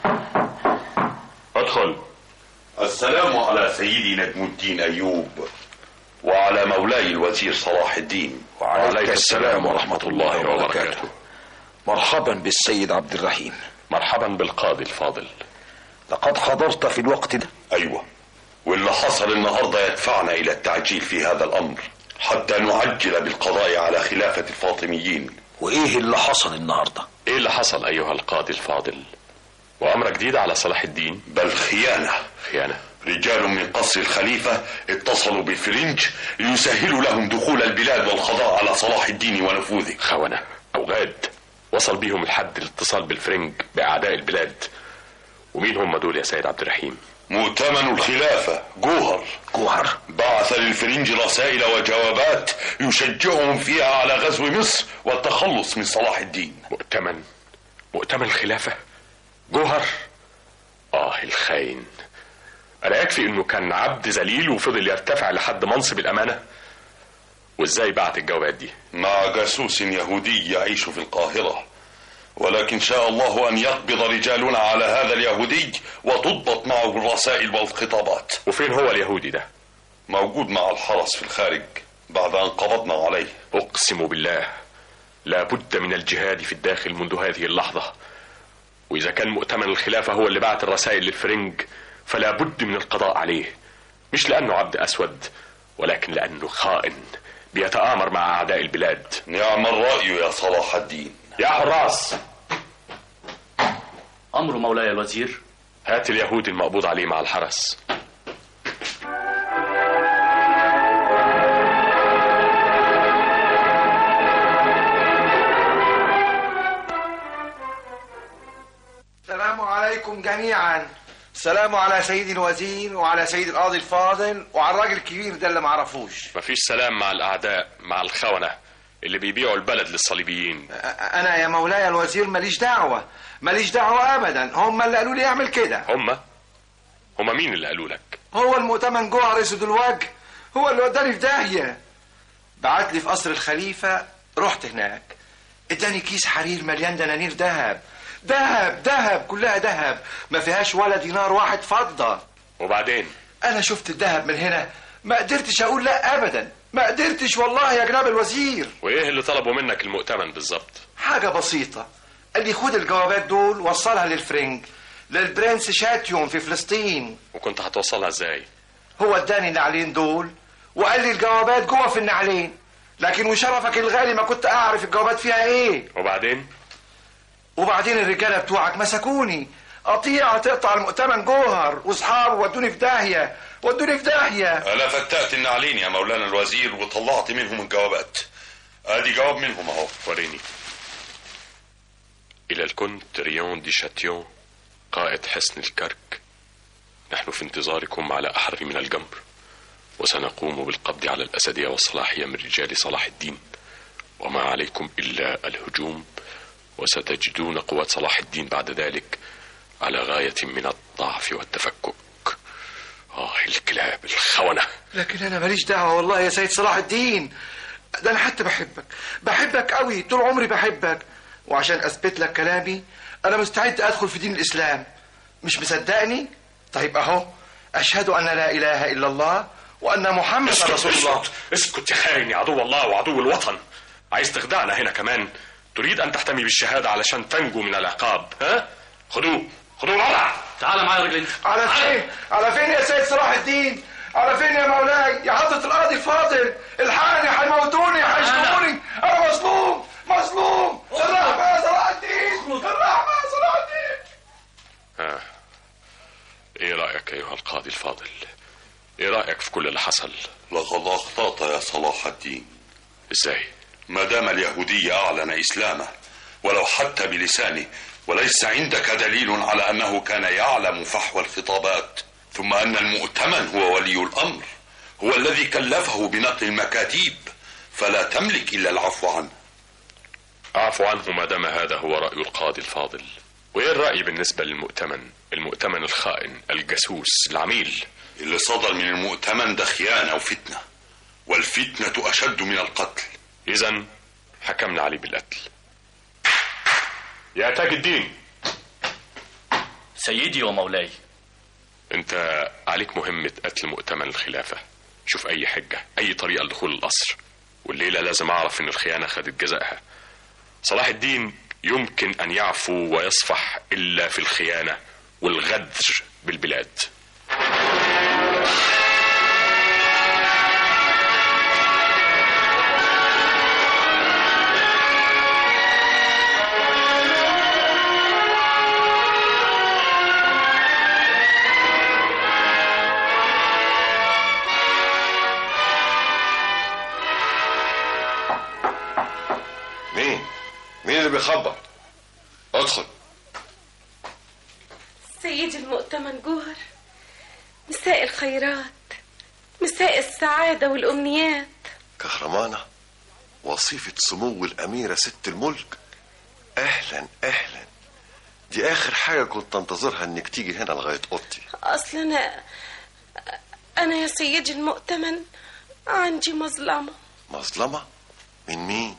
[SPEAKER 1] ادخل
[SPEAKER 11] السلام على سيدي نجم الدين أيوب وعلى مولاي الوزير صلاح الدين
[SPEAKER 10] وعليك السلام ورحمة الله وبركاته مرحبا بالسيد عبد الرحيم
[SPEAKER 1] مرحبا بالقاضي الفاضل
[SPEAKER 10] لقد حضرت في الوقت ده
[SPEAKER 11] أيوة واللي حصل النهاردة يدفعنا إلى التعجيل في هذا الأمر حتى نعجل بالقضاء على خلافة الفاطميين
[SPEAKER 10] وايه اللي حصل النهارده
[SPEAKER 1] إيه اللي حصل أيها القاضي الفاضل وأمر جديد على صلاح الدين
[SPEAKER 11] بل خيانة
[SPEAKER 1] خيانة
[SPEAKER 11] رجال من قصر الخليفة اتصلوا بالفرنج ليسهلوا لهم دخول البلاد والقضاء على صلاح الدين ونفوذه
[SPEAKER 1] خونة أو غاد وصل بيهم لحد الاتصال بالفرنج بأعداء البلاد ومين هم دول يا سيد عبد الرحيم
[SPEAKER 11] مؤتمن الخلافة جوهر
[SPEAKER 10] جوهر
[SPEAKER 11] بعث للفرنج رسائل وجوابات يشجعهم فيها على غزو مصر والتخلص من صلاح الدين
[SPEAKER 1] مؤتمن مؤتمن الخلافة جوهر آه الخاين أنا يكفي إنه كان عبد ذليل وفضل يرتفع لحد منصب الأمانة وإزاي بعت الجوابات دي
[SPEAKER 11] مع جاسوس يهودي يعيش في القاهرة ولكن شاء الله أن يقبض رجالنا على هذا اليهودي وتضبط معه الرسائل والخطابات
[SPEAKER 1] وفين هو اليهودي ده
[SPEAKER 11] موجود مع الحرس في الخارج بعد أن قبضنا عليه
[SPEAKER 1] أقسم بالله لا بد من الجهاد في الداخل منذ هذه اللحظة وإذا كان مؤتمن الخلافة هو اللي بعت الرسائل للفرنج فلا بد من القضاء عليه مش لأنه عبد أسود ولكن لأنه خائن بيتآمر مع أعداء البلاد
[SPEAKER 11] نعم الرأي يا صلاح الدين
[SPEAKER 1] يا حراس
[SPEAKER 9] أمر مولاي الوزير
[SPEAKER 1] هات اليهود المقبوض عليه مع الحرس
[SPEAKER 12] السلام عليكم جميعا السلام على سيدي الوزير وعلى سيد القاضي الفاضل وعلى الراجل الكبير ده اللي معرفوش
[SPEAKER 1] مفيش سلام مع الأعداء مع الخونة اللي بيبيعوا البلد للصليبيين
[SPEAKER 12] انا يا مولاي الوزير ماليش دعوه ماليش دعوه ابدا هم اللي قالوا لي اعمل كده
[SPEAKER 1] هم هم مين اللي قالوا لك
[SPEAKER 12] هو المؤتمن جوهر اسود الوجه هو اللي وداني في داهيه بعت لي في قصر الخليفه رحت هناك اداني كيس حرير مليان دنانير ذهب ذهب ذهب كلها ذهب ما فيهاش ولا دينار واحد فضه
[SPEAKER 1] وبعدين
[SPEAKER 12] انا شفت الذهب من هنا ما قدرتش اقول لا ابدا ما قدرتش والله يا جناب الوزير
[SPEAKER 1] وإيه اللي طلبوا منك المؤتمن بالظبط
[SPEAKER 12] حاجة بسيطة قال لي خد الجوابات دول وصلها للفرنج للبرنس شاتيون في فلسطين
[SPEAKER 1] وكنت هتوصلها ازاي
[SPEAKER 12] هو اداني النعلين دول وقال لي الجوابات جوه في النعلين لكن وشرفك الغالي ما كنت اعرف الجوابات فيها ايه
[SPEAKER 1] وبعدين
[SPEAKER 12] وبعدين الرجاله بتوعك مسكوني قطيعة تقطع المؤتمن جوهر واصحابه ودوني في داهية ودوني في داهية
[SPEAKER 11] ألا فتأت النعلين يا مولانا الوزير وطلعت منهم الجوابات ادي جواب منهم اهو
[SPEAKER 1] وريني إلى الكونت ريون دي شاتيون قائد حصن الكرك نحن في انتظاركم على أحر من الجمر وسنقوم بالقبض على الأسدية والصلاحية من رجال صلاح الدين وما عليكم إلا الهجوم وستجدون قوة صلاح الدين بعد ذلك على غاية من الضعف والتفكك آه الكلاب الخونة
[SPEAKER 12] لكن انا ماليش دعوة والله يا سيد صلاح الدين ده انا حتى بحبك بحبك قوي طول عمري بحبك وعشان اثبت لك كلامي انا مستعد ادخل في دين الاسلام مش مصدقني طيب اهو اشهد ان لا اله الا الله وان محمد
[SPEAKER 1] اسكت
[SPEAKER 12] رسول الله
[SPEAKER 1] اسكت اسكت يا خاين يا عدو الله وعدو الوطن عايز تخدعنا هنا كمان تريد أن تحتمي بالشهادة علشان تنجو من العقاب ها خدوه خدوه بره
[SPEAKER 9] تعال معايا يا راجل انت
[SPEAKER 12] على فين على فين يا سيد صلاح الدين على فين يا مولاي يا حضرة القاضي الفاضل الحقني هيموتوني هيشتموني انا مظلوم مظلوم الرحمة يا صلاح الدين الرحمة يا صلاح الدين
[SPEAKER 1] ها ايه رأيك ايها القاضي الفاضل ايه رأيك في كل اللي حصل
[SPEAKER 11] لقد اخطأت يا صلاح الدين
[SPEAKER 1] ازاي
[SPEAKER 11] ما دام اليهودي اعلن اسلامه ولو حتى بلسانه وليس عندك دليل على انه كان يعلم فحوى الخطابات ثم ان المؤتمن هو ولي الامر هو الذي كلفه بنقل المكاتيب فلا تملك الا العفو عنه
[SPEAKER 1] اعفو عنه ما دام هذا هو رأي القاضي الفاضل وايه الرأي بالنسبة للمؤتمن المؤتمن الخائن الجاسوس العميل
[SPEAKER 11] اللي صدر من المؤتمن ده خيانه وفتنه والفتنه اشد من القتل
[SPEAKER 1] اذا حكمنا عليه بالقتل يا تاج الدين
[SPEAKER 9] سيدي ومولاي
[SPEAKER 1] انت عليك مهمة قتل مؤتمن الخلافة شوف اي حجة اي طريقة لدخول القصر والليلة لازم اعرف ان الخيانة خدت جزائها صلاح الدين يمكن ان يعفو ويصفح الا في الخيانة والغدر بالبلاد
[SPEAKER 2] مين؟ مين اللي بيخبط؟
[SPEAKER 6] سيدي المؤتمن جوهر مساء الخيرات مساء السعادة والأمنيات
[SPEAKER 13] كهرمانة وصيفة سمو الأميرة ست الملك أهلا أهلا دي آخر حاجة كنت أنتظرها إنك تيجي هنا لغاية أوضتي
[SPEAKER 6] أصل أنا أنا يا سيدي المؤتمن عندي مظلمة
[SPEAKER 13] مظلمة من مين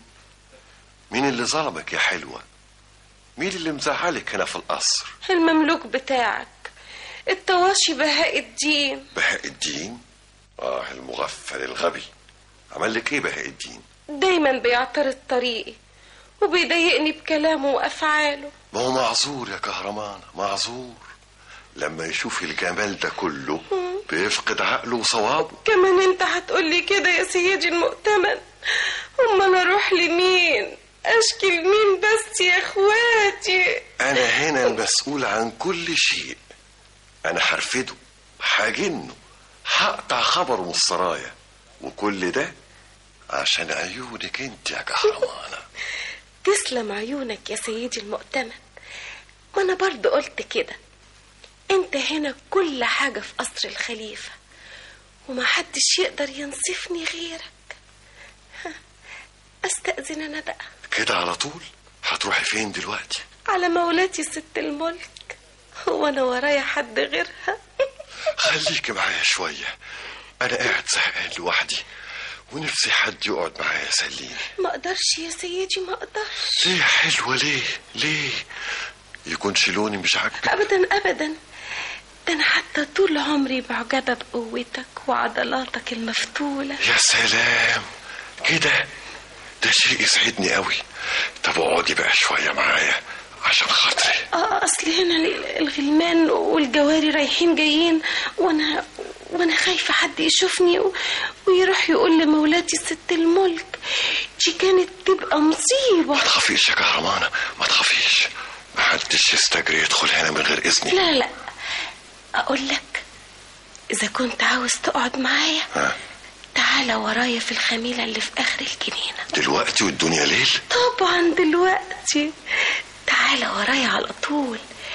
[SPEAKER 13] مين اللي ظلمك يا حلوة مين اللي مزعلك هنا في القصر
[SPEAKER 6] المملوك بتاعك الطواشي بهاء الدين
[SPEAKER 13] بهاء الدين آه المغفل الغبي عمل لك إيه بهاء الدين
[SPEAKER 6] دايما بيعترض طريقي وبيضايقني بكلامه وأفعاله
[SPEAKER 13] ما هو معذور يا كهرمان معذور لما يشوف الجمال ده كله بيفقد عقله وصوابه
[SPEAKER 6] كمان انت هتقولي كده يا سيدي المؤتمن امال اروح لمين اشكي لمين بس يا اخواتي
[SPEAKER 13] أنا هنا المسؤول عن كل شيء أنا هرفده هجنه هقطع خبره من السرايا وكل ده عشان عيونك انت يا كهرمانة
[SPEAKER 6] تسلم عيونك يا سيدي المؤتمن ما انا برضو قلت كده انت هنا كل حاجة في قصر الخليفة وما حدش يقدر ينصفني غيرك ها، استأذن انا بقى
[SPEAKER 13] كده على طول هتروحي فين دلوقتي
[SPEAKER 6] على مولاتي ست الملك هو انا ورايا حد غيرها
[SPEAKER 13] خليكي معايا شوية أنا قاعد زهقان لوحدي ونفسي حد يقعد معايا يسليني
[SPEAKER 6] ما اقدرش يا سيدي ما اقدرش
[SPEAKER 13] ليه يا حلوة ليه ليه يكون شيلوني مش عاجبك
[SPEAKER 6] ابدا ابدا ده انا حتى طول عمري معجبه بقوتك وعضلاتك المفتوله
[SPEAKER 13] يا سلام كده ده شيء يسعدني قوي طب اقعدي بقى شوية معايا عشان خاطري
[SPEAKER 6] اه اصل هنا الغلمان والجواري رايحين جايين وانا وانا خايفه حد يشوفني و... ويروح يقول لمولاتي ست الملك دي كانت تبقى مصيبه
[SPEAKER 13] ما تخافيش يا كهرمانة ما تخافيش محدش يستجري يدخل هنا من غير إذني
[SPEAKER 6] لا لا اقول لك اذا كنت عاوز تقعد معايا
[SPEAKER 13] ها
[SPEAKER 6] تعالى ورايا في الخميله اللي في اخر الجنينه
[SPEAKER 13] دلوقتي والدنيا ليل
[SPEAKER 6] طبعا دلوقتي تعالى ورايا على طول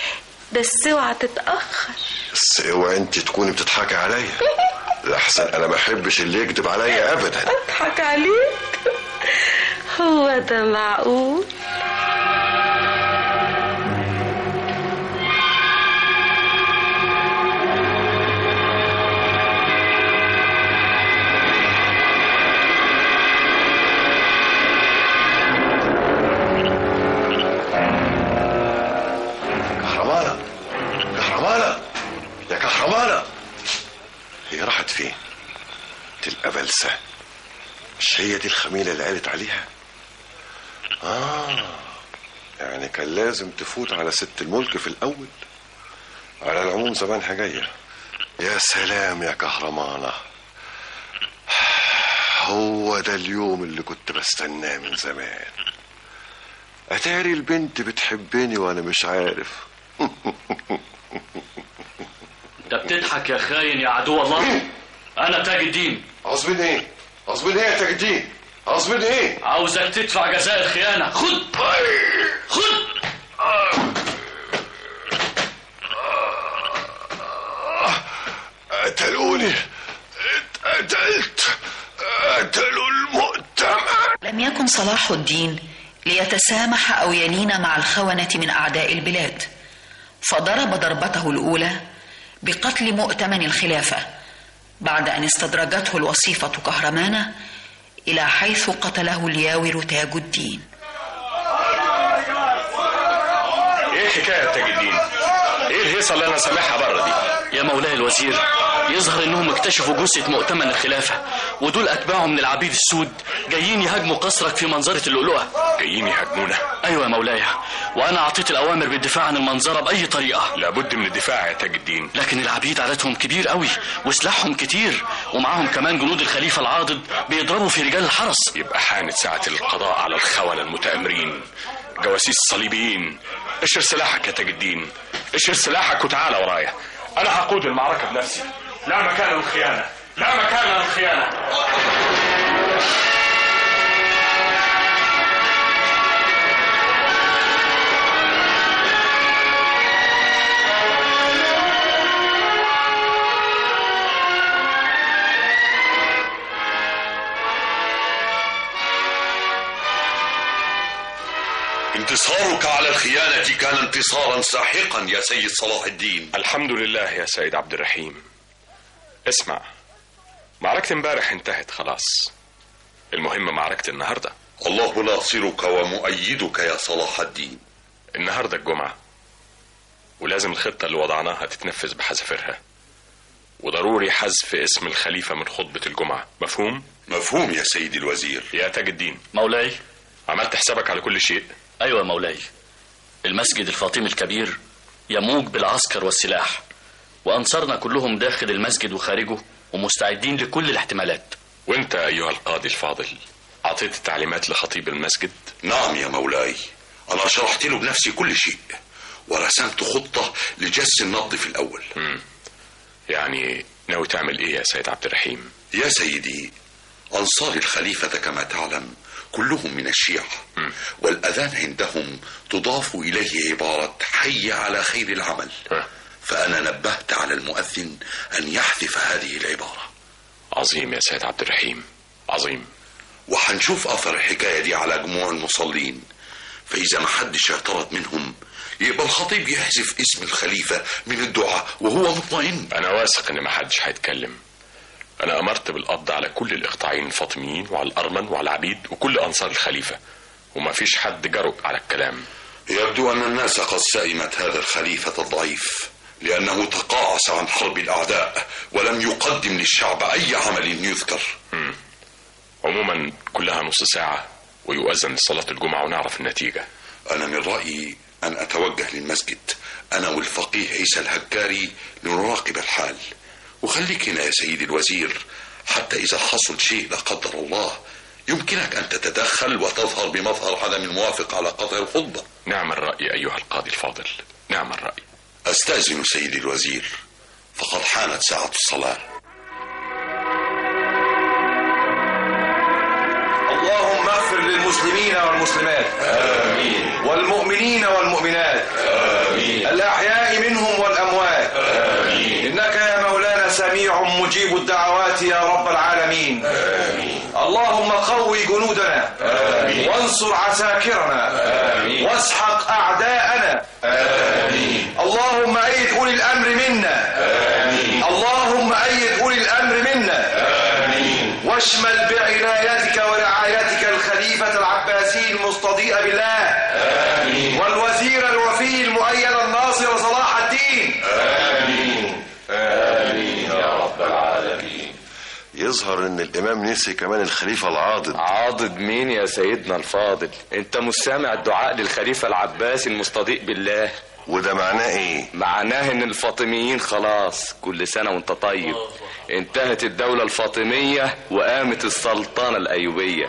[SPEAKER 6] بس اوعى تتاخر
[SPEAKER 13] بس اوعى انت تكوني بتضحكي عليا لحسن انا ما احبش اللي يكذب عليا ابدا
[SPEAKER 6] اضحك عليك هو ده معقول
[SPEAKER 13] كهرمانة كهرمانة يا كهرمانة هي راحت فين تلقى بلسة مش هي دي الخميلة اللي قالت عليها آه يعني كان لازم تفوت على ست الملك في الأول على العموم زمانها جاية يا سلام يا كهرمانة هو ده اليوم اللي كنت بستناه من زمان أتاري البنت بتحبني وأنا مش عارف
[SPEAKER 9] انت بتضحك يا خاين يا عدو الله انا تاج الدين
[SPEAKER 13] عاوز مني ايه؟ عاوز مني ايه يا تاج الدين؟ عاوز مني ايه؟
[SPEAKER 9] عاوزك تدفع جزاء الخيانة خد خد
[SPEAKER 13] قتلوني اتقتلت قتلوا المؤتمر
[SPEAKER 5] لم يكن صلاح الدين ليتسامح او يلين مع الخونه من اعداء البلاد فضرب ضربته الاولى بقتل مؤتمن الخلافه بعد ان استدرجته الوصيفه كهرمانه الى حيث قتله الياور تاج الدين
[SPEAKER 1] ايه حكايه تاج الدين ايه الهيصه اللي انا سامعها بره دي
[SPEAKER 9] يا مولاي الوزير يظهر انهم اكتشفوا جثة مؤتمن الخلافة ودول اتباعه من العبيد السود جايين يهاجموا قصرك في منظرة اللؤلؤة
[SPEAKER 1] جايين يهاجمونا
[SPEAKER 9] ايوه يا مولاي وانا اعطيت الاوامر بالدفاع عن المنظرة باي طريقة
[SPEAKER 1] لابد من الدفاع يا تاج الدين
[SPEAKER 9] لكن العبيد عددهم كبير قوي وسلاحهم كتير ومعاهم كمان جنود الخليفة العاضد بيضربوا في رجال الحرس
[SPEAKER 1] يبقى حانت ساعة القضاء على الخونة المتآمرين جواسيس الصليبيين اشر سلاحك يا تاج الدين اشر سلاحك وتعالى ورايا انا هقود المعركة بنفسي لا مكان للخيانة لا مكان للخيانة
[SPEAKER 11] انتصارك على الخيانة كان انتصارا ساحقا يا سيد صلاح الدين
[SPEAKER 1] الحمد لله يا سيد عبد الرحيم اسمع معركة امبارح انتهت خلاص المهم معركة النهاردة
[SPEAKER 11] الله ناصرك ومؤيدك يا صلاح الدين
[SPEAKER 1] النهاردة الجمعة ولازم الخطة اللي وضعناها تتنفذ بحذافيرها وضروري حذف اسم الخليفة من خطبة الجمعة مفهوم؟
[SPEAKER 11] مفهوم يا سيدي الوزير
[SPEAKER 1] يا تاج الدين
[SPEAKER 9] مولاي
[SPEAKER 1] عملت حسابك على كل شيء
[SPEAKER 9] أيوة مولاي المسجد الفاطمي الكبير يموج بالعسكر والسلاح وأنصارنا كلهم داخل المسجد وخارجه ومستعدين لكل الاحتمالات
[SPEAKER 1] وانت أيها القاضي الفاضل أعطيت التعليمات لخطيب المسجد
[SPEAKER 11] نعم يا مولاي أنا شرحت له بنفسي كل شيء ورسمت خطة لجس النبض في الأول
[SPEAKER 1] مم. يعني ناوي تعمل ايه يا سيد عبد الرحيم
[SPEAKER 11] يا سيدي أنصار الخليفة كما تعلم كلهم من الشيعة والأذان عندهم تضاف إليه عبارة حي على خير العمل فأنا نبهت على المؤذن أن يحذف هذه العبارة
[SPEAKER 1] عظيم يا سيد عبد الرحيم عظيم
[SPEAKER 11] وحنشوف أثر الحكاية دي على جموع المصلين فإذا ما حدش اعترض منهم يبقى الخطيب يحذف اسم الخليفة من الدعاء وهو مطمئن
[SPEAKER 1] أنا واثق إن محدش هيتكلم أنا أمرت بالقبض على كل الإقطاعيين الفاطميين وعلى الأرمن وعلى العبيد وكل أنصار الخليفة وما فيش حد جرؤ على الكلام
[SPEAKER 11] يبدو أن الناس قد سئمت هذا الخليفة الضعيف لأنه تقاعس عن حرب الأعداء ولم يقدم للشعب أي عمل يذكر
[SPEAKER 1] مم. عموما كلها نص ساعة ويؤذن لصلاة الجمعة ونعرف النتيجة
[SPEAKER 11] أنا من رأيي أن أتوجه للمسجد أنا والفقيه عيسى الهجاري لنراقب الحال وخليك هنا يا سيدي الوزير حتى إذا حصل شيء لا قدر الله يمكنك أن تتدخل وتظهر بمظهر عدم الموافق على قطع الخطبة
[SPEAKER 1] نعم الرأي أيها القاضي الفاضل نعم الرأي
[SPEAKER 11] أستأذن سيدي الوزير فقد حانت ساعة الصلاة
[SPEAKER 12] اللهم اغفر للمسلمين والمسلمات آمين والمؤمنين والمؤمنات آمين الأحياء منهم والأموات آمين إنك يا مولانا سميع مجيب الدعوات يا رب العالمين آمين اللهم قوي جنودنا آمين وانصر عساكرنا آمين واسحق أعداءنا آمين اللهم أيد أولي الأمر منا آمين اللهم أيد أولي الأمر منا آمين واشمل بعنايتك ورعايتك الخليفة العباسي المستضيء بالله آمين والوزير الوفي المؤيد الناصر صلاح الدين آمين آمين يا رب العالمين
[SPEAKER 13] يظهر ان الامام نسي كمان الخليفه العاضد
[SPEAKER 14] عاضد مين يا سيدنا الفاضل انت مش سامع الدعاء للخليفة العباسي المستضيء بالله
[SPEAKER 13] وده معناه ايه
[SPEAKER 14] معناه ان الفاطميين خلاص كل سنة وانت طيب انتهت الدولة الفاطمية وقامت السلطنة الايوبية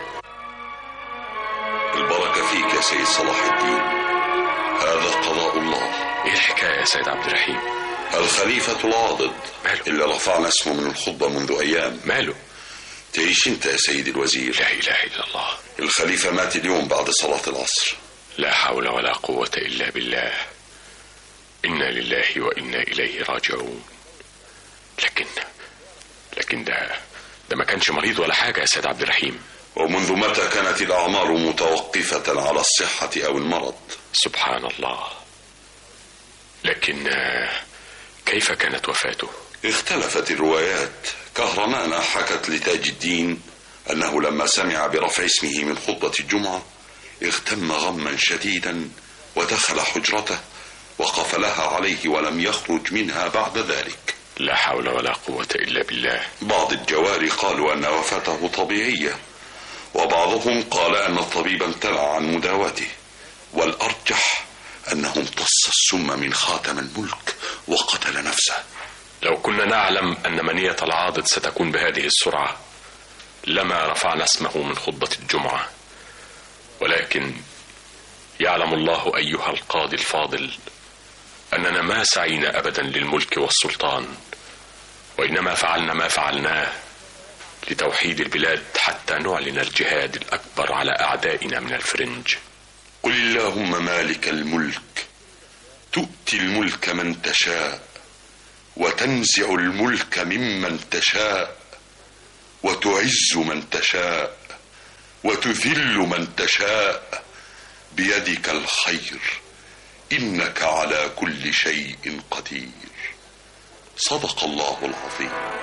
[SPEAKER 11] البركة فيك يا سيد صلاح الدين هذا قضاء الله
[SPEAKER 1] ايه الحكاية يا سيد عبد الرحيم
[SPEAKER 11] الخليفة العاضد
[SPEAKER 1] ماله
[SPEAKER 11] اللي رفعنا اسمه من الخطبة منذ أيام
[SPEAKER 1] ماله
[SPEAKER 11] تعيش انت يا سيدي الوزير
[SPEAKER 1] لا إله إلا الله
[SPEAKER 11] الخليفة مات اليوم بعد صلاة العصر
[SPEAKER 1] لا حول ولا قوة إلا بالله إنا لله وإنا إليه راجعون لكن لكن ده ده ما كانش مريض ولا حاجة يا سيد عبد الرحيم
[SPEAKER 11] ومنذ متى كانت الأعمار متوقفة على الصحة أو المرض
[SPEAKER 1] سبحان الله لكن آه، كيف كانت وفاته
[SPEAKER 11] اختلفت الروايات كهرمان حكت لتاج الدين أنه لما سمع برفع اسمه من خطبة الجمعة اغتم غما شديدا ودخل حجرته وقفلها عليه ولم يخرج منها بعد ذلك
[SPEAKER 1] لا حول ولا قوة إلا بالله
[SPEAKER 11] بعض الجواري قالوا أن وفاته طبيعية وبعضهم قال أن الطبيب امتنع عن مداواته والأرجح أنه امتص السم من خاتم الملك وقتل نفسه
[SPEAKER 1] لو كنا نعلم أن منية العاضد ستكون بهذه السرعة لما رفعنا اسمه من خطبة الجمعة ولكن يعلم الله أيها القاضي الفاضل أننا ما سعينا أبدا للملك والسلطان وإنما فعلنا ما فعلناه لتوحيد البلاد حتى نعلن الجهاد الأكبر على أعدائنا من الفرنج
[SPEAKER 11] قل اللهم مالك الملك تؤتي الملك من تشاء وتنزع الملك ممن تشاء وتعز من تشاء وتذل من تشاء بيدك الخير انك على كل شيء قدير صدق الله العظيم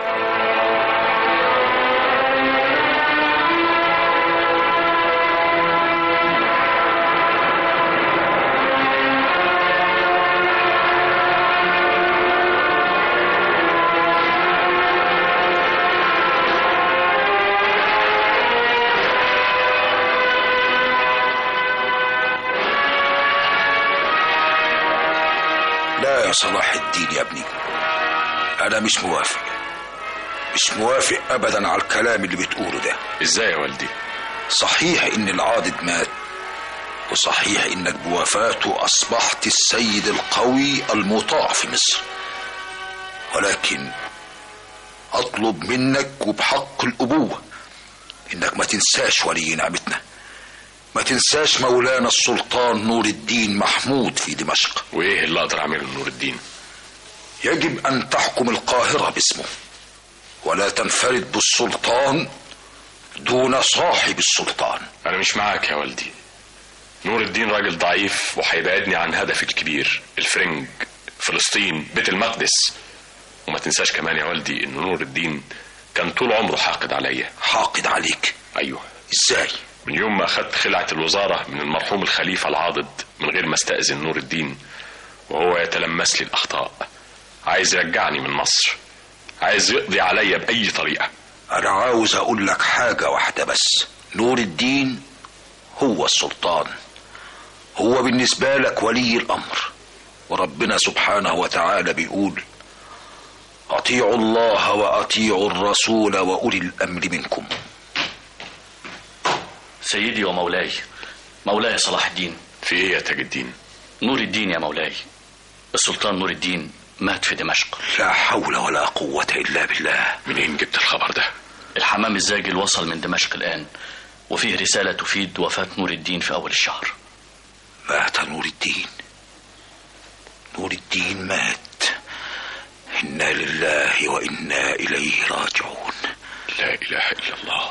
[SPEAKER 8] لا يا صلاح الدين يا ابني انا مش موافق مش موافق ابدا على الكلام اللي بتقوله ده
[SPEAKER 1] ازاي يا والدي
[SPEAKER 8] صحيح ان العاضد مات وصحيح انك بوفاته اصبحت السيد القوي المطاع في مصر ولكن اطلب منك وبحق الابوه انك ما تنساش ولي نعمتنا ما تنساش مولانا السلطان نور الدين محمود في دمشق
[SPEAKER 1] وايه اللي اقدر اعمله نور الدين
[SPEAKER 8] يجب ان تحكم القاهره باسمه ولا تنفرد بالسلطان دون صاحب السلطان
[SPEAKER 1] انا مش معاك يا والدي نور الدين راجل ضعيف وهيبعدني عن هدفي الكبير الفرنج فلسطين بيت المقدس وما تنساش كمان يا والدي ان نور الدين كان طول عمره حاقد عليا
[SPEAKER 8] حاقد عليك
[SPEAKER 1] ايوه
[SPEAKER 8] ازاي
[SPEAKER 1] من يوم ما اخدت خلعة الوزارة من المرحوم الخليفة العاضد من غير ما استأذن نور الدين وهو يتلمس لي الأخطاء عايز يرجعني من مصر عايز يقضي عليا بأي طريقة
[SPEAKER 8] انا عاوز اقول لك حاجه واحده بس نور الدين هو السلطان هو بالنسبه لك ولي الامر وربنا سبحانه وتعالى بيقول اطيعوا الله واطيعوا الرسول واولي الامر منكم
[SPEAKER 9] سيدي ومولاي مولاي صلاح الدين
[SPEAKER 1] في ايه يا تاج الدين
[SPEAKER 9] نور الدين يا مولاي السلطان نور الدين مات في دمشق
[SPEAKER 8] لا حول ولا قوة إلا بالله
[SPEAKER 1] منين جبت الخبر ده
[SPEAKER 9] الحمام الزاجل وصل من دمشق الآن وفيه رسالة تفيد وفاة نور الدين في أول الشهر
[SPEAKER 8] مات نور الدين نور الدين مات إنا لله وإنا إليه راجعون
[SPEAKER 1] لا إله إلا الله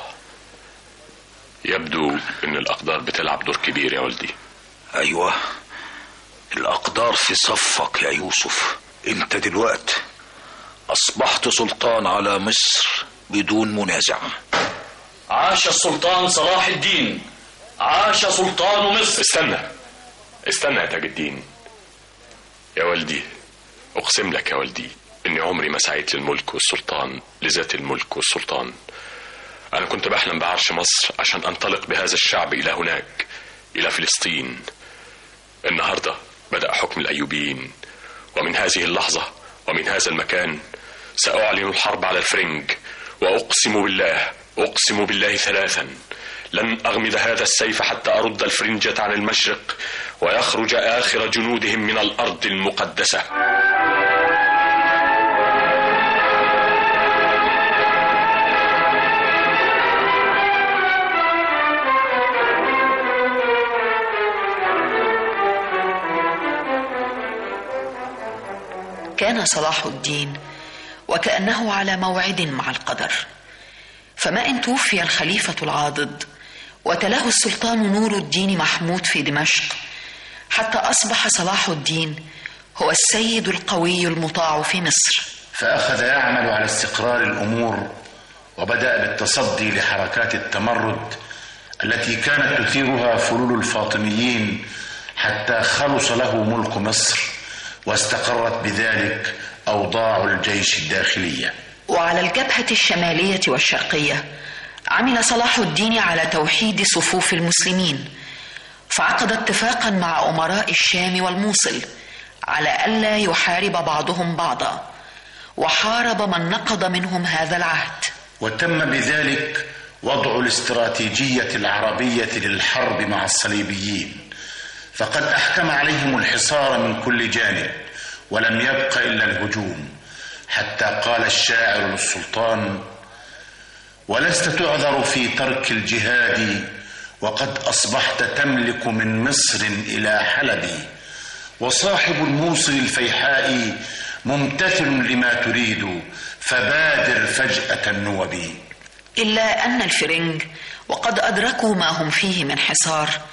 [SPEAKER 1] يبدو ان الاقدار بتلعب دور كبير يا والدي
[SPEAKER 8] ايوه الاقدار في صفك يا يوسف انت دلوقت اصبحت سلطان على مصر بدون منازع
[SPEAKER 9] عاش السلطان صلاح الدين عاش سلطان مصر
[SPEAKER 1] استنى استنى يا تاج الدين يا والدي اقسم لك يا والدي اني عمري ما سعيت للملك والسلطان لذات الملك والسلطان أنا كنت بحلم بعرش مصر عشان أنطلق بهذا الشعب إلى هناك إلى فلسطين النهاردة بدأ حكم الأيوبيين ومن هذه اللحظة ومن هذا المكان سأعلن الحرب على الفرنج وأقسم بالله أقسم بالله ثلاثا لن أغمد هذا السيف حتى أرد الفرنجة عن المشرق ويخرج آخر جنودهم من الأرض المقدسة
[SPEAKER 5] كان صلاح الدين وكانه على موعد مع القدر فما ان توفي الخليفه العاضد وتلاه السلطان نور الدين محمود في دمشق حتى اصبح صلاح الدين هو السيد القوي المطاع في مصر
[SPEAKER 3] فاخذ يعمل على استقرار الامور وبدا بالتصدي لحركات التمرد التي كانت تثيرها فلول الفاطميين حتى خلص له ملك مصر واستقرت بذلك اوضاع الجيش الداخليه
[SPEAKER 5] وعلى الجبهه الشماليه والشرقيه عمل صلاح الدين على توحيد صفوف المسلمين فعقد اتفاقا مع امراء الشام والموصل على الا يحارب بعضهم بعضا وحارب من نقض منهم هذا العهد
[SPEAKER 3] وتم بذلك وضع الاستراتيجيه العربيه للحرب مع الصليبيين فقد احكم عليهم الحصار من كل جانب ولم يبق الا الهجوم حتى قال الشاعر للسلطان ولست تعذر في ترك الجهاد وقد اصبحت تملك من مصر الى حلب وصاحب الموصل الفيحاء ممتثل لما تريد فبادر فجاه النوب
[SPEAKER 5] الا ان الفرنج وقد ادركوا ما هم فيه من حصار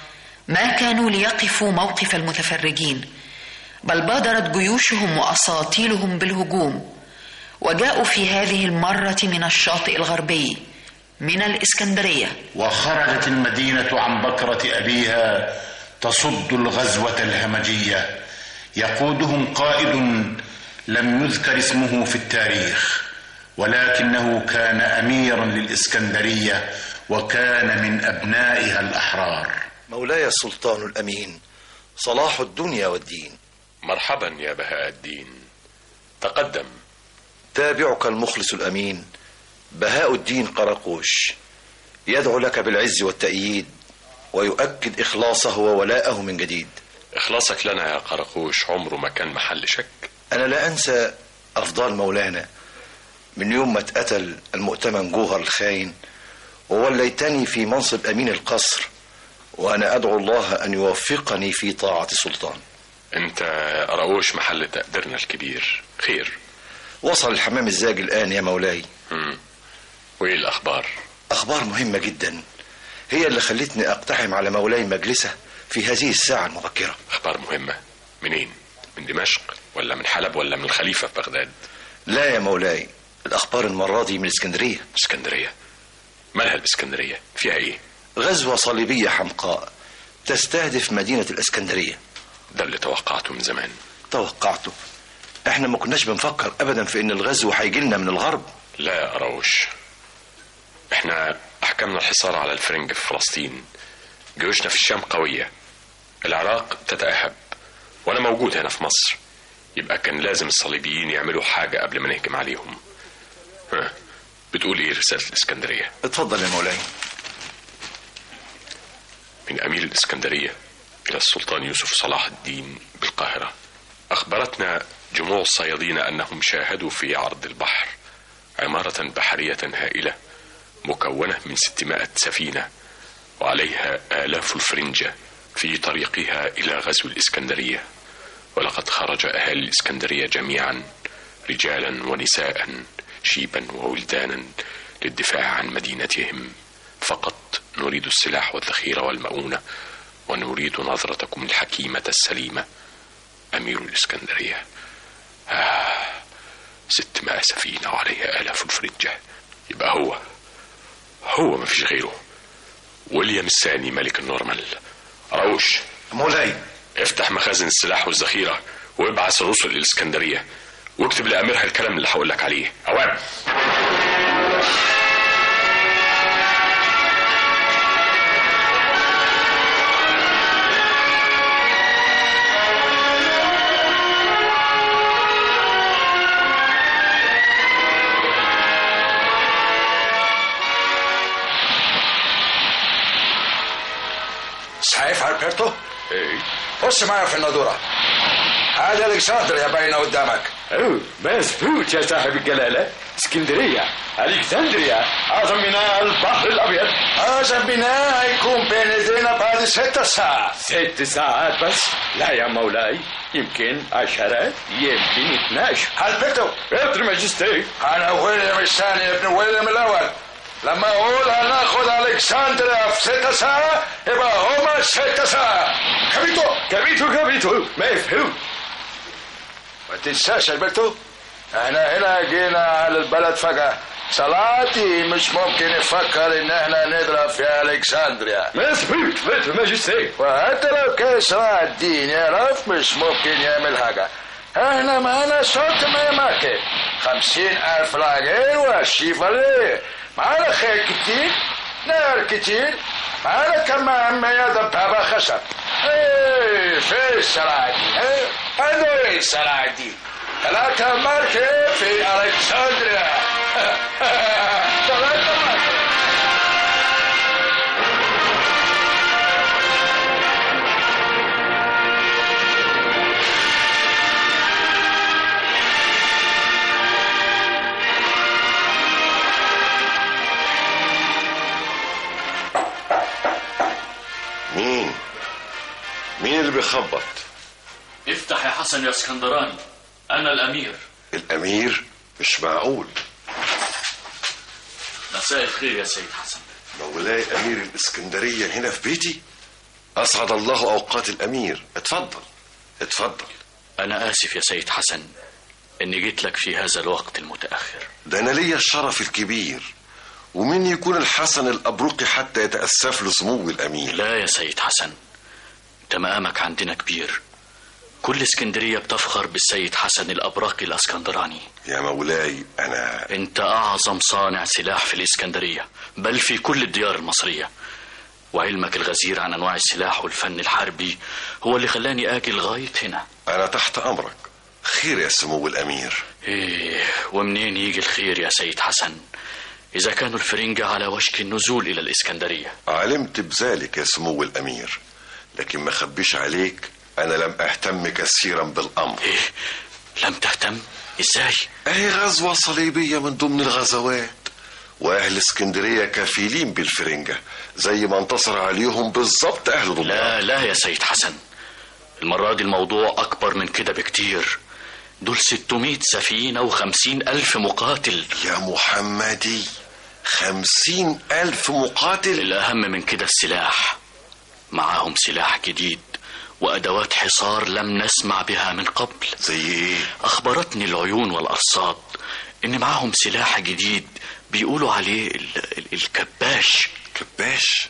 [SPEAKER 5] ما كانوا ليقفوا موقف المتفرجين بل بادرت جيوشهم واساطيلهم بالهجوم وجاءوا في هذه المره من الشاطئ الغربي من الاسكندريه
[SPEAKER 3] وخرجت المدينة عن بكرة أبيها تصد الغزوة الهمجية يقودهم قائد لم يذكر اسمه في التاريخ ولكنه كان أميرا للإسكندرية وكان من أبنائها الأحرار
[SPEAKER 15] مولاي السلطان الأمين صلاح الدنيا والدين
[SPEAKER 1] مرحبا يا بهاء الدين تقدم
[SPEAKER 15] تابعك المخلص الأمين بهاء الدين قرقوش يدعو لك بالعز والتأييد ويؤكد إخلاصه وولاءه من جديد
[SPEAKER 1] إخلاصك لنا يا قرقوش عمره ما كان محل شك
[SPEAKER 15] أنا لا أنسى أفضال مولانا من يوم ما اتقتل المؤتمن جوهر الخاين ووليتني في منصب أمين القصر وأنا أدعو الله أن يوفقني في طاعة السلطان
[SPEAKER 1] انت قرقوش محل تقديرنا الكبير خير
[SPEAKER 15] وصل الحمام الزاج الآن يا مولاي
[SPEAKER 1] مم. وايه الاخبار
[SPEAKER 15] أخبار مهمة جدا هي اللي خلتني أقتحم على مولاي مجلسه في هذه الساعة المبكرة
[SPEAKER 1] اخبار مهمة منين من دمشق ولا من حلب ولا من الخليفة في بغداد
[SPEAKER 15] لا يا مولاي الأخبار المرة دي من اسكندرية
[SPEAKER 1] اسكندرية مالها الاسكندرية فيها ايه
[SPEAKER 15] غزوة صليبية حمقاء تستهدف مدينة الإسكندرية
[SPEAKER 1] ده اللي توقعته من زمان
[SPEAKER 15] توقعته احنا ما كناش بنفكر ابدا في ان الغزو هيجي لنا من الغرب
[SPEAKER 1] لا يا قراوش احنا احكمنا الحصار على الفرنج في فلسطين جيوشنا في الشام قوية العراق تتأهب وانا موجود هنا في مصر يبقى كان لازم الصليبيين يعملوا حاجة قبل ما نهجم عليهم ها بتقول ايه رسالة الاسكندرية
[SPEAKER 15] اتفضل يا مولاي
[SPEAKER 1] من امير الاسكندرية الى السلطان يوسف صلاح الدين بالقاهرة اخبرتنا جموع الصيادين انهم شاهدوا في عرض البحر عمارة بحرية هائلة مكونة من 600 سفينة وعليها آلاف الفرنجة في طريقها إلى غزو الإسكندرية ولقد خرج أهالي الإسكندرية جميعا رجالا ونساء شيبا وولدانا للدفاع عن مدينتهم فقط نريد السلاح والذخيرة والمؤونة ونريد نظرتكم الحكيمة السليمة أمير الإسكندرية آه ستمائة سفينة وعليها آلاف الفرنجة يبقى هو هو ما فيش غيره ويليام الثاني ملك النورمال روش
[SPEAKER 15] مولاي
[SPEAKER 1] افتح مخازن السلاح والذخيرة وابعث الرسل للإسكندرية واكتب لأميرها الكلام اللي هقول لك عليه أوام
[SPEAKER 8] شايف البرتو؟
[SPEAKER 1] ايه
[SPEAKER 8] بص معايا في النادورة هذا الكسندريا باينة قدامك
[SPEAKER 16] اوه مظبوط يا صاحب الجلالة اسكندرية الكسندريا اعظم ميناء البحر الابيض
[SPEAKER 8] هذا بناء هيكون بين ايدينا بعد ست ساعات
[SPEAKER 16] ست ساعات بس لا يا مولاي يمكن عشرة يمكن 12
[SPEAKER 8] البرتو
[SPEAKER 16] بيتر ماجستي
[SPEAKER 8] انا ويليام الثاني ابن ويليام الاول لما اقول هناخد الكسندريا في ست ساعة يبقى هما ست ساعة كابيتو
[SPEAKER 16] كابيتو كابيتو مفهوم
[SPEAKER 8] ما تنساش البرتو احنا هنا جينا على البلد فجأة صلاتي مش ممكن يفكر ان احنا نضرب في الكسندريا
[SPEAKER 16] مظبوط بيتر ماجستي
[SPEAKER 8] وحتى لو كان صلاح الدين يعرف مش ممكن يعمل حاجة احنا معانا صوت ما يمكن خمسين ألف راجل والشيفاليه معانا خير كتير نار كتير معانا كمان مية دبابة خشب ايه في صلاح الدين ايه عنده ايه صلاح الدين ثلاثة مركب في ألكسندريا ثلاثة مركب
[SPEAKER 13] مين مين اللي بيخبط
[SPEAKER 9] افتح يا حسن يا اسكندراني انا الامير
[SPEAKER 13] الامير مش معقول
[SPEAKER 9] مساء الخير يا سيد حسن
[SPEAKER 13] مولاي امير الاسكندريه هنا في بيتي أسعد الله أوقات الأمير اتفضل اتفضل
[SPEAKER 9] أنا آسف يا سيد حسن إني جيت لك في هذا الوقت المتأخر
[SPEAKER 13] ده أنا ليا الشرف الكبير ومين يكون الحسن الأبرقي حتى يتأسف له سمو الأمير
[SPEAKER 9] لا يا سيد حسن أنت مقامك عندنا كبير كل اسكندرية بتفخر بالسيد حسن الأبراقي الأسكندراني
[SPEAKER 13] يا مولاي أنا
[SPEAKER 9] أنت أعظم صانع سلاح في الإسكندرية بل في كل الديار المصرية وعلمك الغزير عن أنواع السلاح والفن الحربي هو اللي خلاني آجي لغاية هنا
[SPEAKER 13] أنا تحت أمرك خير يا سمو الأمير
[SPEAKER 9] إيه ومنين يجي الخير يا سيد حسن إذا كانوا الفرنجة على وشك النزول إلى الإسكندرية
[SPEAKER 13] علمت بذلك يا سمو الأمير لكن ما خبيش عليك أنا لم أهتم كثيرا بالأمر
[SPEAKER 9] إيه لم تهتم إزاي
[SPEAKER 13] أهي غزوة صليبية من ضمن الغزوات وأهل اسكندرية كفيلين بالفرنجة زي ما انتصر عليهم بالظبط أهل دمياط
[SPEAKER 9] لا لا يا سيد حسن المرة دي الموضوع أكبر من كده بكتير دول 600 سفينة و50 ألف مقاتل
[SPEAKER 13] يا محمدي خمسين ألف مقاتل
[SPEAKER 9] الأهم من كده السلاح معاهم سلاح جديد وأدوات حصار لم نسمع بها من قبل
[SPEAKER 13] زي إيه؟
[SPEAKER 9] أخبرتني العيون والأرصاد إن معاهم سلاح جديد بيقولوا عليه ال ال الكباش
[SPEAKER 13] كباش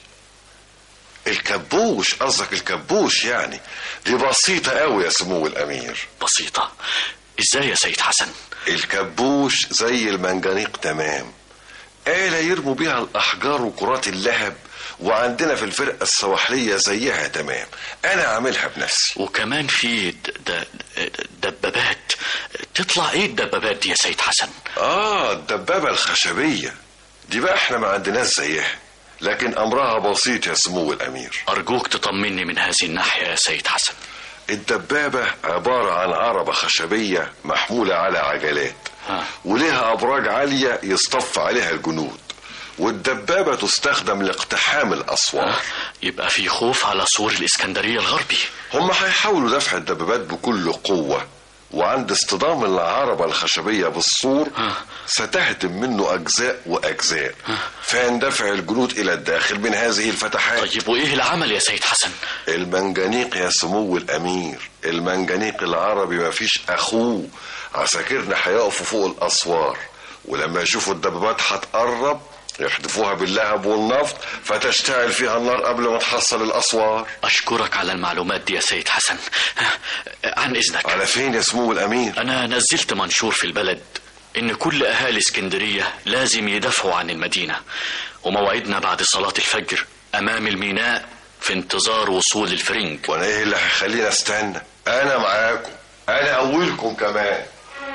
[SPEAKER 13] الكبوش قصدك الكبوش يعني دي بسيطة قوي يا سمو الأمير
[SPEAKER 9] بسيطة إزاي يا سيد حسن
[SPEAKER 13] الكبوش زي المنجنيق تمام آلة يرموا بيها الأحجار وكرات اللهب وعندنا في الفرقة السواحلية زيها تمام أنا عاملها بنفسي
[SPEAKER 9] وكمان في د- د- دبابات تطلع إيه الدبابات دي يا سيد حسن
[SPEAKER 13] آه الدبابة الخشبية دي بقى احنا ما عندناش زيها لكن أمرها بسيط يا سمو الأمير
[SPEAKER 9] أرجوك تطمني من هذه الناحية يا سيد حسن
[SPEAKER 13] الدبابة عبارة عن عربة خشبية محمولة على عجلات ولها أبراج عالية يصطف عليها الجنود والدبابة تستخدم لاقتحام الأسوار
[SPEAKER 9] يبقى في خوف على سور الإسكندرية الغربي
[SPEAKER 13] هم هيحاولوا دفع الدبابات بكل قوة وعند اصطدام العربة الخشبية بالسور ستهدم منه أجزاء وأجزاء فيندفع الجنود إلى الداخل من هذه الفتحات
[SPEAKER 9] طيب وإيه العمل يا سيد حسن
[SPEAKER 13] المنجنيق يا سمو الأمير المنجنيق العربي ما فيش أخوه عساكرنا هيقفوا فوق الأسوار ولما يشوفوا الدبابات هتقرب يحدفوها باللهب والنفط فتشتعل فيها النار قبل ما تحصل الأسوار
[SPEAKER 9] أشكرك على المعلومات دي يا سيد حسن عن إذنك
[SPEAKER 13] على فين يا سمو الأمير
[SPEAKER 9] أنا نزلت منشور في البلد إن كل أهالي اسكندرية لازم يدافعوا عن المدينة وموعدنا بعد صلاة الفجر أمام الميناء في انتظار وصول الفرنج
[SPEAKER 13] وأنا إيه اللي هيخليني أستنى أنا معاكم أنا أولكم كمان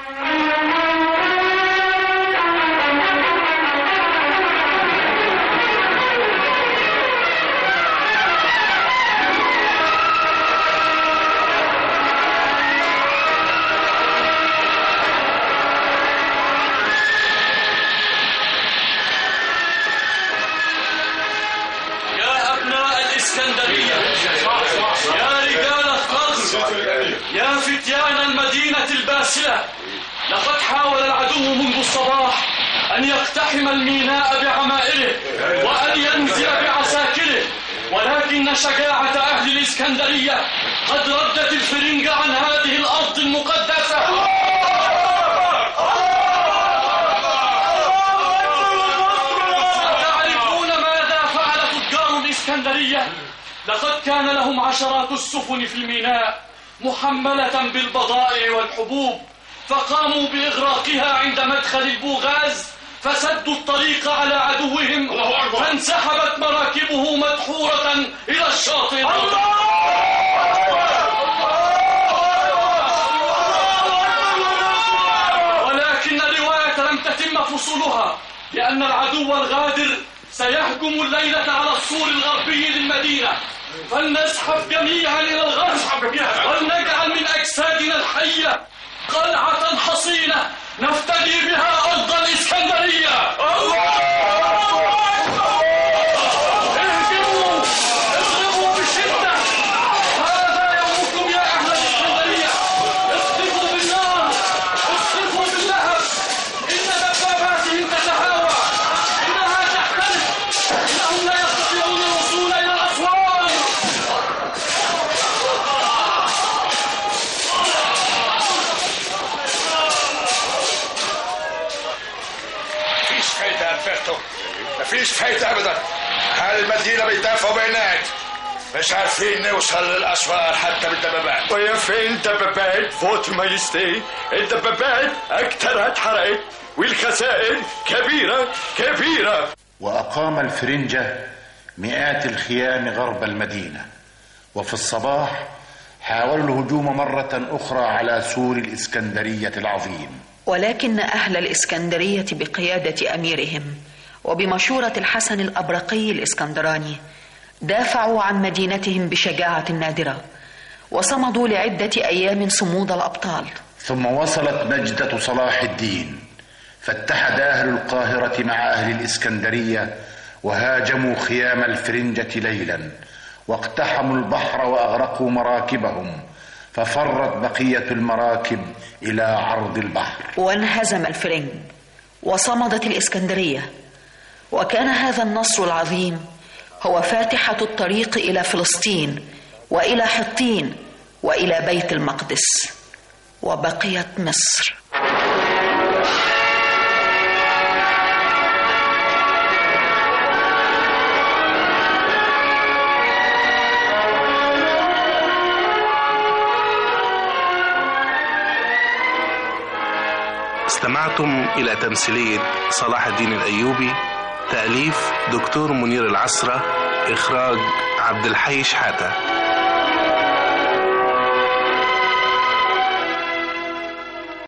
[SPEAKER 17] يا أبناء الإسكندرية يا رجال الثغر يا فتيان المدينة الباسلة لقد حاول العدو منذ الصباح أن يقتحم الميناء بعمائره وأن ينزل بعساكره ولكن شجاعة أهل الإسكندرية قد ردت الفرنج عن هذه الأرض المقدسة تعرفون ماذا فعل تجار الإسكندرية؟ لقد كان لهم عشرات السفن في الميناء محملة بالبضائع والحبوب فقاموا بإغراقها عند مدخل البوغاز فسدوا الطريق على عدوهم فانسحبت مراكبه مدحورة إلى الشاطئ ولكن الرواية لم تتم فصولها لأن العدو الغادر سيهجم الليلة على السور الغربي للمدينة فلنزحف جميعا إلى الغرب ولنجعل من أجسادنا الحية قلعة حصينة نفتدي بها أرض الإسكندرية اهجموا اضربوا بشدة هذا يومكم يا أهل الإسكندرية اصطفوا بالنار اصطفوا باللهب إن دباباتهم تتهاوى إنها تحترق إنهم لا يستطيعون الوصول إلى الأسوار
[SPEAKER 8] سمعته مفيش فايدة أبدا أهل المدينة بيدافعوا بينات مش عارفين نوصل للأسوار حتى بالدبابات
[SPEAKER 16] ويا فين دبابات فوت ماجستي الدبابات أكتر اتحرقت والخسائر كبيرة كبيرة
[SPEAKER 3] وأقام الفرنجة مئات الخيام غرب المدينة وفي الصباح حاولوا الهجوم مرة أخرى على سور الإسكندرية العظيم
[SPEAKER 5] ولكن أهل الإسكندرية بقيادة أميرهم وبمشورة الحسن الأبرقي الإسكندراني دافعوا عن مدينتهم بشجاعة نادرة وصمدوا لعدة أيام صمود الأبطال
[SPEAKER 3] ثم وصلت نجدة صلاح الدين فاتحد أهل القاهرة مع أهل الإسكندرية وهاجموا خيام الفرنجة ليلا واقتحموا البحر وأغرقوا مراكبهم ففرت بقية المراكب إلى عرض البحر
[SPEAKER 5] وانهزم الفرنج وصمدت الإسكندرية وكان هذا النصر العظيم هو فاتحة الطريق إلى فلسطين وإلى حطين وإلى بيت المقدس وبقيت مصر
[SPEAKER 4] استمعتم إلى تمثيلية صلاح الدين الأيوبي تأليف دكتور منير العسرة إخراج عبد الحي شحاتة